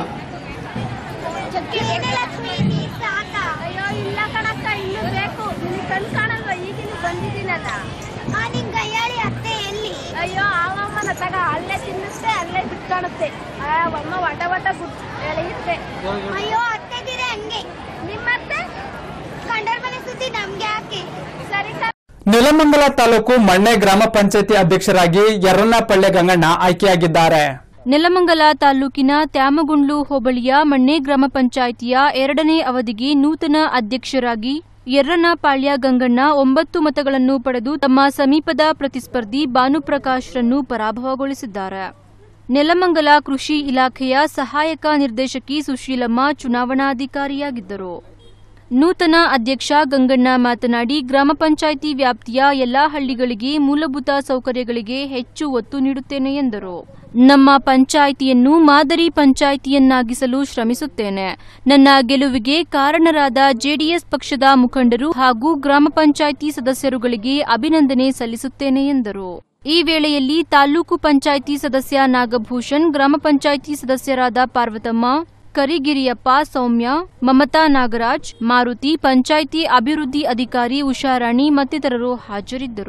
ಅಯ್ಯೋ ಇಲ್ಲ ಕಣಕ್ಕ ಇನ್ನು ಬೇಕು ನಿನಗೆ ಕಣ್ ಕಾಣಲ್ವಾ ಈಗಿನ ಬಂದಿದ್ದೀನಲ್ಲ ನಿನ್ ಕೈಯಾಳಿ ಅತ್ತೆ ಎಲ್ಲಿ ಅಯ್ಯೋ ಆವಮ್ಮನ ತಗ ಅಲ್ಲೇ ತಿನ್ನಿಸ್ತೆ ಅಲ್ಲೇ ಬಿಟ್ಕಾಣುತ್ತೆ ಅಮ್ಮ ವಟ ವಟ ಗುಡ್ ಎಳೆಯುತ್ತೆ ಅಯ್ಯೋ ಅತ್ತೆದಿರೆ ಹಂಗೆ ನಿಮ್ಮತ್ತೆ ಕಂಡರ ಮನೆ ಸುದ್ದಿ ನಮ್ಗೆ ಹಾಕಿ ಸರಿ ಸರಿ ನೆಲಮಂಗಲ ತಾಲೂಕು ಮಣ್ಣೆ ಗ್ರಾಮ ಪಂಚಾಯಿತಿ ಅಧ್ಯಕ್ಷರಾಗಿ ಯರ್ರನ್ನಪಳ್ಳೆ ಗಂಗಣ್ಣ ಆಯ್ಕೆಯಾಗಿದ್ದಾರೆ ನೆಲಮಂಗಲ ತಾಲೂಕಿನ ತ್ಯಾಮಗುಂಡ್ಲು ಹೋಬಳಿಯ ಮಣ್ಣೆ ಗ್ರಾಮ ಪಂಚಾಯಿತಿಯ ಎರಡನೇ ಅವಧಿಗೆ ನೂತನ ಅಧ್ಯಕ್ಷರಾಗಿ ಯರ್ರನಪಾಳ್ಯ ಗಂಗಣ್ಣ ಒಂಬತ್ತು ಮತಗಳನ್ನು ಪಡೆದು ತಮ್ಮ ಸಮೀಪದ ಪ್ರತಿಸ್ಪರ್ಧಿ ಭಾನುಪ್ರಕಾಶ್ರನ್ನು ಪರಾಭವಗೊಳಿಸಿದ್ದಾರೆ ನೆಲಮಂಗಲ ಕೃಷಿ ಇಲಾಖೆಯ ಸಹಾಯಕ ನಿರ್ದೇಶಕಿ ಸುಶೀಲಮ್ಮ ಚುನಾವಣಾಧಿಕಾರಿಯಾಗಿದ್ದರು ನೂತನ ಅಧ್ಯಕ್ಷ ಗಂಗಣ್ಣ ಮಾತನಾಡಿ ಗ್ರಾಮ ಪಂಚಾಯಿತಿ ವ್ಯಾಪ್ತಿಯ ಎಲ್ಲಾ ಹಳ್ಳಿಗಳಿಗೆ ಮೂಲಭೂತ ಸೌಕರ್ಯಗಳಿಗೆ ಹೆಚ್ಚು ಒತ್ತು ನೀಡುತ್ತೇನೆ ಎಂದರು ನಮ್ಮ ಪಂಚಾಯಿತಿಯನ್ನು ಮಾದರಿ ಪಂಚಾಯಿತಿಯನ್ನಾಗಿಸಲು ಶ್ರಮಿಸುತ್ತೇನೆ ನನ್ನ ಗೆಲುವಿಗೆ ಕಾರಣರಾದ ಜೆಡಿಎಸ್ ಪಕ್ಷದ ಮುಖಂಡರು ಹಾಗೂ ಗ್ರಾಮ ಪಂಚಾಯಿತಿ ಸದಸ್ಯರುಗಳಿಗೆ ಅಭಿನಂದನೆ ಸಲ್ಲಿಸುತ್ತೇನೆ ಎಂದರು ಈ ವೇಳೆಯಲ್ಲಿ ತಾಲೂಕು ಪಂಚಾಯಿತಿ ಸದಸ್ಯ ನಾಗಭೂಷಣ್ ಗ್ರಾಮ ಪಂಚಾಯಿತಿ ಸದಸ್ಯರಾದ ಪಾರ್ವತಮ್ಮ ಕರಿಗಿರಿಯಪ್ಪ ಸೌಮ್ಯ ಮಮತಾ ನಾಗರಾಜ್ ಮಾರುತಿ ಪಂಚಾಯಿತಿ ಅಭಿವೃದ್ಧಿ ಅಧಿಕಾರಿ ಉಷಾರಾಣಿ ಮತ್ತಿತರರು ಹಾಜರಿದ್ದರು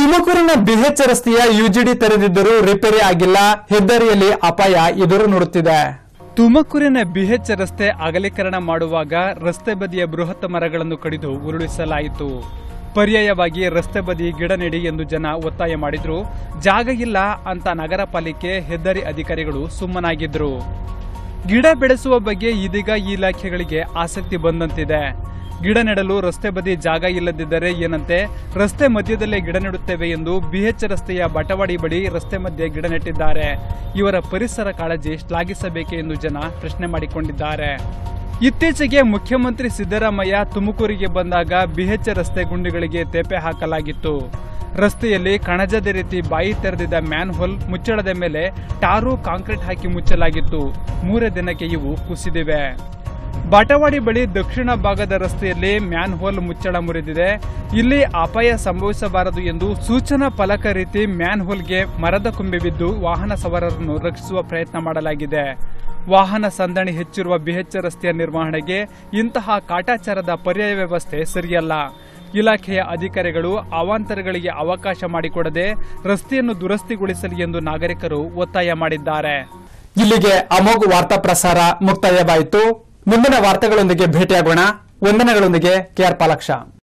ತುಮಕೂರಿನ ಬಿಎಚ್ ರಸ್ತೆಯ ಯುಜಿಡಿ ತೆರೆದಿದ್ದರೂ ರಿಪೇರಿ ಆಗಿಲ್ಲ ಹೆದ್ದಾರಿಯಲ್ಲಿ ಅಪಾಯ ಎದುರು ನೋಡುತ್ತಿದೆ ತುಮಕೂರಿನ ಬಿಎಚ್ ರಸ್ತೆ ಅಗಲೀಕರಣ ಮಾಡುವಾಗ ರಸ್ತೆ ಬದಿಯ ಬೃಹತ್ ಮರಗಳನ್ನು ಕಡಿದು ಉರುಳಿಸಲಾಯಿತು ಪರ್ಯಾಯವಾಗಿ ರಸ್ತೆ ಬದಿ ಗಿಡ ನೆಡಿ ಎಂದು ಜನ ಒತ್ತಾಯ ಮಾಡಿದ್ರು ಜಾಗ ಇಲ್ಲ ಅಂತ ನಗರ ಪಾಲಿಕೆ ಹೆದ್ದಾರಿ ಅಧಿಕಾರಿಗಳು ಸುಮ್ಮನಾಗಿದ್ರು ಗಿಡ ಬೆಳೆಸುವ ಬಗ್ಗೆ ಇದೀಗ ಈ ಇಲಾಖೆಗಳಿಗೆ ಆಸಕ್ತಿ ಬಂದಂತಿದೆ ಗಿಡ ನೆಡಲು ರಸ್ತೆ ಬದಿ ಜಾಗ ಇಲ್ಲದಿದ್ದರೆ ಏನಂತೆ ರಸ್ತೆ ಮಧ್ಯದಲ್ಲೇ ಗಿಡ ನೆಡುತ್ತೇವೆ ಎಂದು ಬಿಎಚ್ ರಸ್ತೆಯ ಬಟವಾಡಿ ಬಳಿ ರಸ್ತೆ ಮಧ್ಯೆ ಗಿಡ ನೆಟ್ಟಿದ್ದಾರೆ ಇವರ ಪರಿಸರ ಕಾಳಜಿ ಶ್ಲಾಘಿಸಬೇಕೆ ಎಂದು ಜನ ಪ್ರಶ್ನೆ ಮಾಡಿಕೊಂಡಿದ್ದಾರೆ ಇತ್ತೀಚೆಗೆ ಮುಖ್ಯಮಂತ್ರಿ ಸಿದ್ದರಾಮಯ್ಯ ತುಮಕೂರಿಗೆ ಬಂದಾಗ ಬಿಎಚ್ ರಸ್ತೆ ಗುಂಡಿಗಳಿಗೆ ತೇಪೆ ಹಾಕಲಾಗಿತ್ತು ರಸ್ತೆಯಲ್ಲಿ ಕಣಜದ ರೀತಿ ಬಾಯಿ ತೆರೆದಿದ್ದ ಮ್ಯಾನ್ ಹೋಲ್ ಮುಚ್ಚಳದ ಮೇಲೆ ಟಾರು ಕಾಂಕ್ರೀಟ್ ಹಾಕಿ ಮುಚ್ಚಲಾಗಿತ್ತು ಮೂರೇ ದಿನಕ್ಕೆ ಇವು ಕುಸಿದಿವೆ ಬಾಟವಾಡಿ ಬಳಿ ದಕ್ಷಿಣ ಭಾಗದ ರಸ್ತೆಯಲ್ಲಿ ಮ್ಯಾನ್ ಹೋಲ್ ಮುಚ್ಚಳ ಮುರಿದಿದೆ ಇಲ್ಲಿ ಅಪಾಯ ಸಂಭವಿಸಬಾರದು ಎಂದು ಸೂಚನಾ ಫಲಕ ರೀತಿ ಮ್ಯಾನ್ ಹೋಲ್ಗೆ ಮರದ ಕೊಂಬೆ ಬಿದ್ದು ವಾಹನ ಸವಾರರನ್ನು ರಕ್ಷಿಸುವ ಪ್ರಯತ್ನ ಮಾಡಲಾಗಿದೆ ವಾಹನ ಸಂದಣಿ ಹೆಚ್ಚಿರುವ ಬಿಎಚ್ ರಸ್ತೆಯ ನಿರ್ವಹಣೆಗೆ ಇಂತಹ ಕಾಟಾಚಾರದ ಪರ್ಯಾಯ ವ್ಯವಸ್ಥೆ ಸರಿಯಲ್ಲ ಇಲಾಖೆಯ ಅಧಿಕಾರಿಗಳು ಅವಾಂತರಗಳಿಗೆ ಅವಕಾಶ ಮಾಡಿಕೊಡದೆ ರಸ್ತೆಯನ್ನು ದುರಸ್ತಿಗೊಳಿಸಲಿ ಎಂದು ನಾಗರಿಕರು ಒತ್ತಾಯ ಮಾಡಿದ್ದಾರೆ ಇಲ್ಲಿಗೆ ಅಮೋಘ ವಾರ್ತಾ ಪ್ರಸಾರ ಮುಕ್ತಾಯವಾಯಿತು ಮುಂದಿನ ವಾರ್ತೆಗಳೊಂದಿಗೆ ಭೇಟಿಯಾಗೋಣ ವಂದನೆಗಳೊಂದಿಗೆ ಕೆಆರ್ ಪಾಲಾಕ್ಷ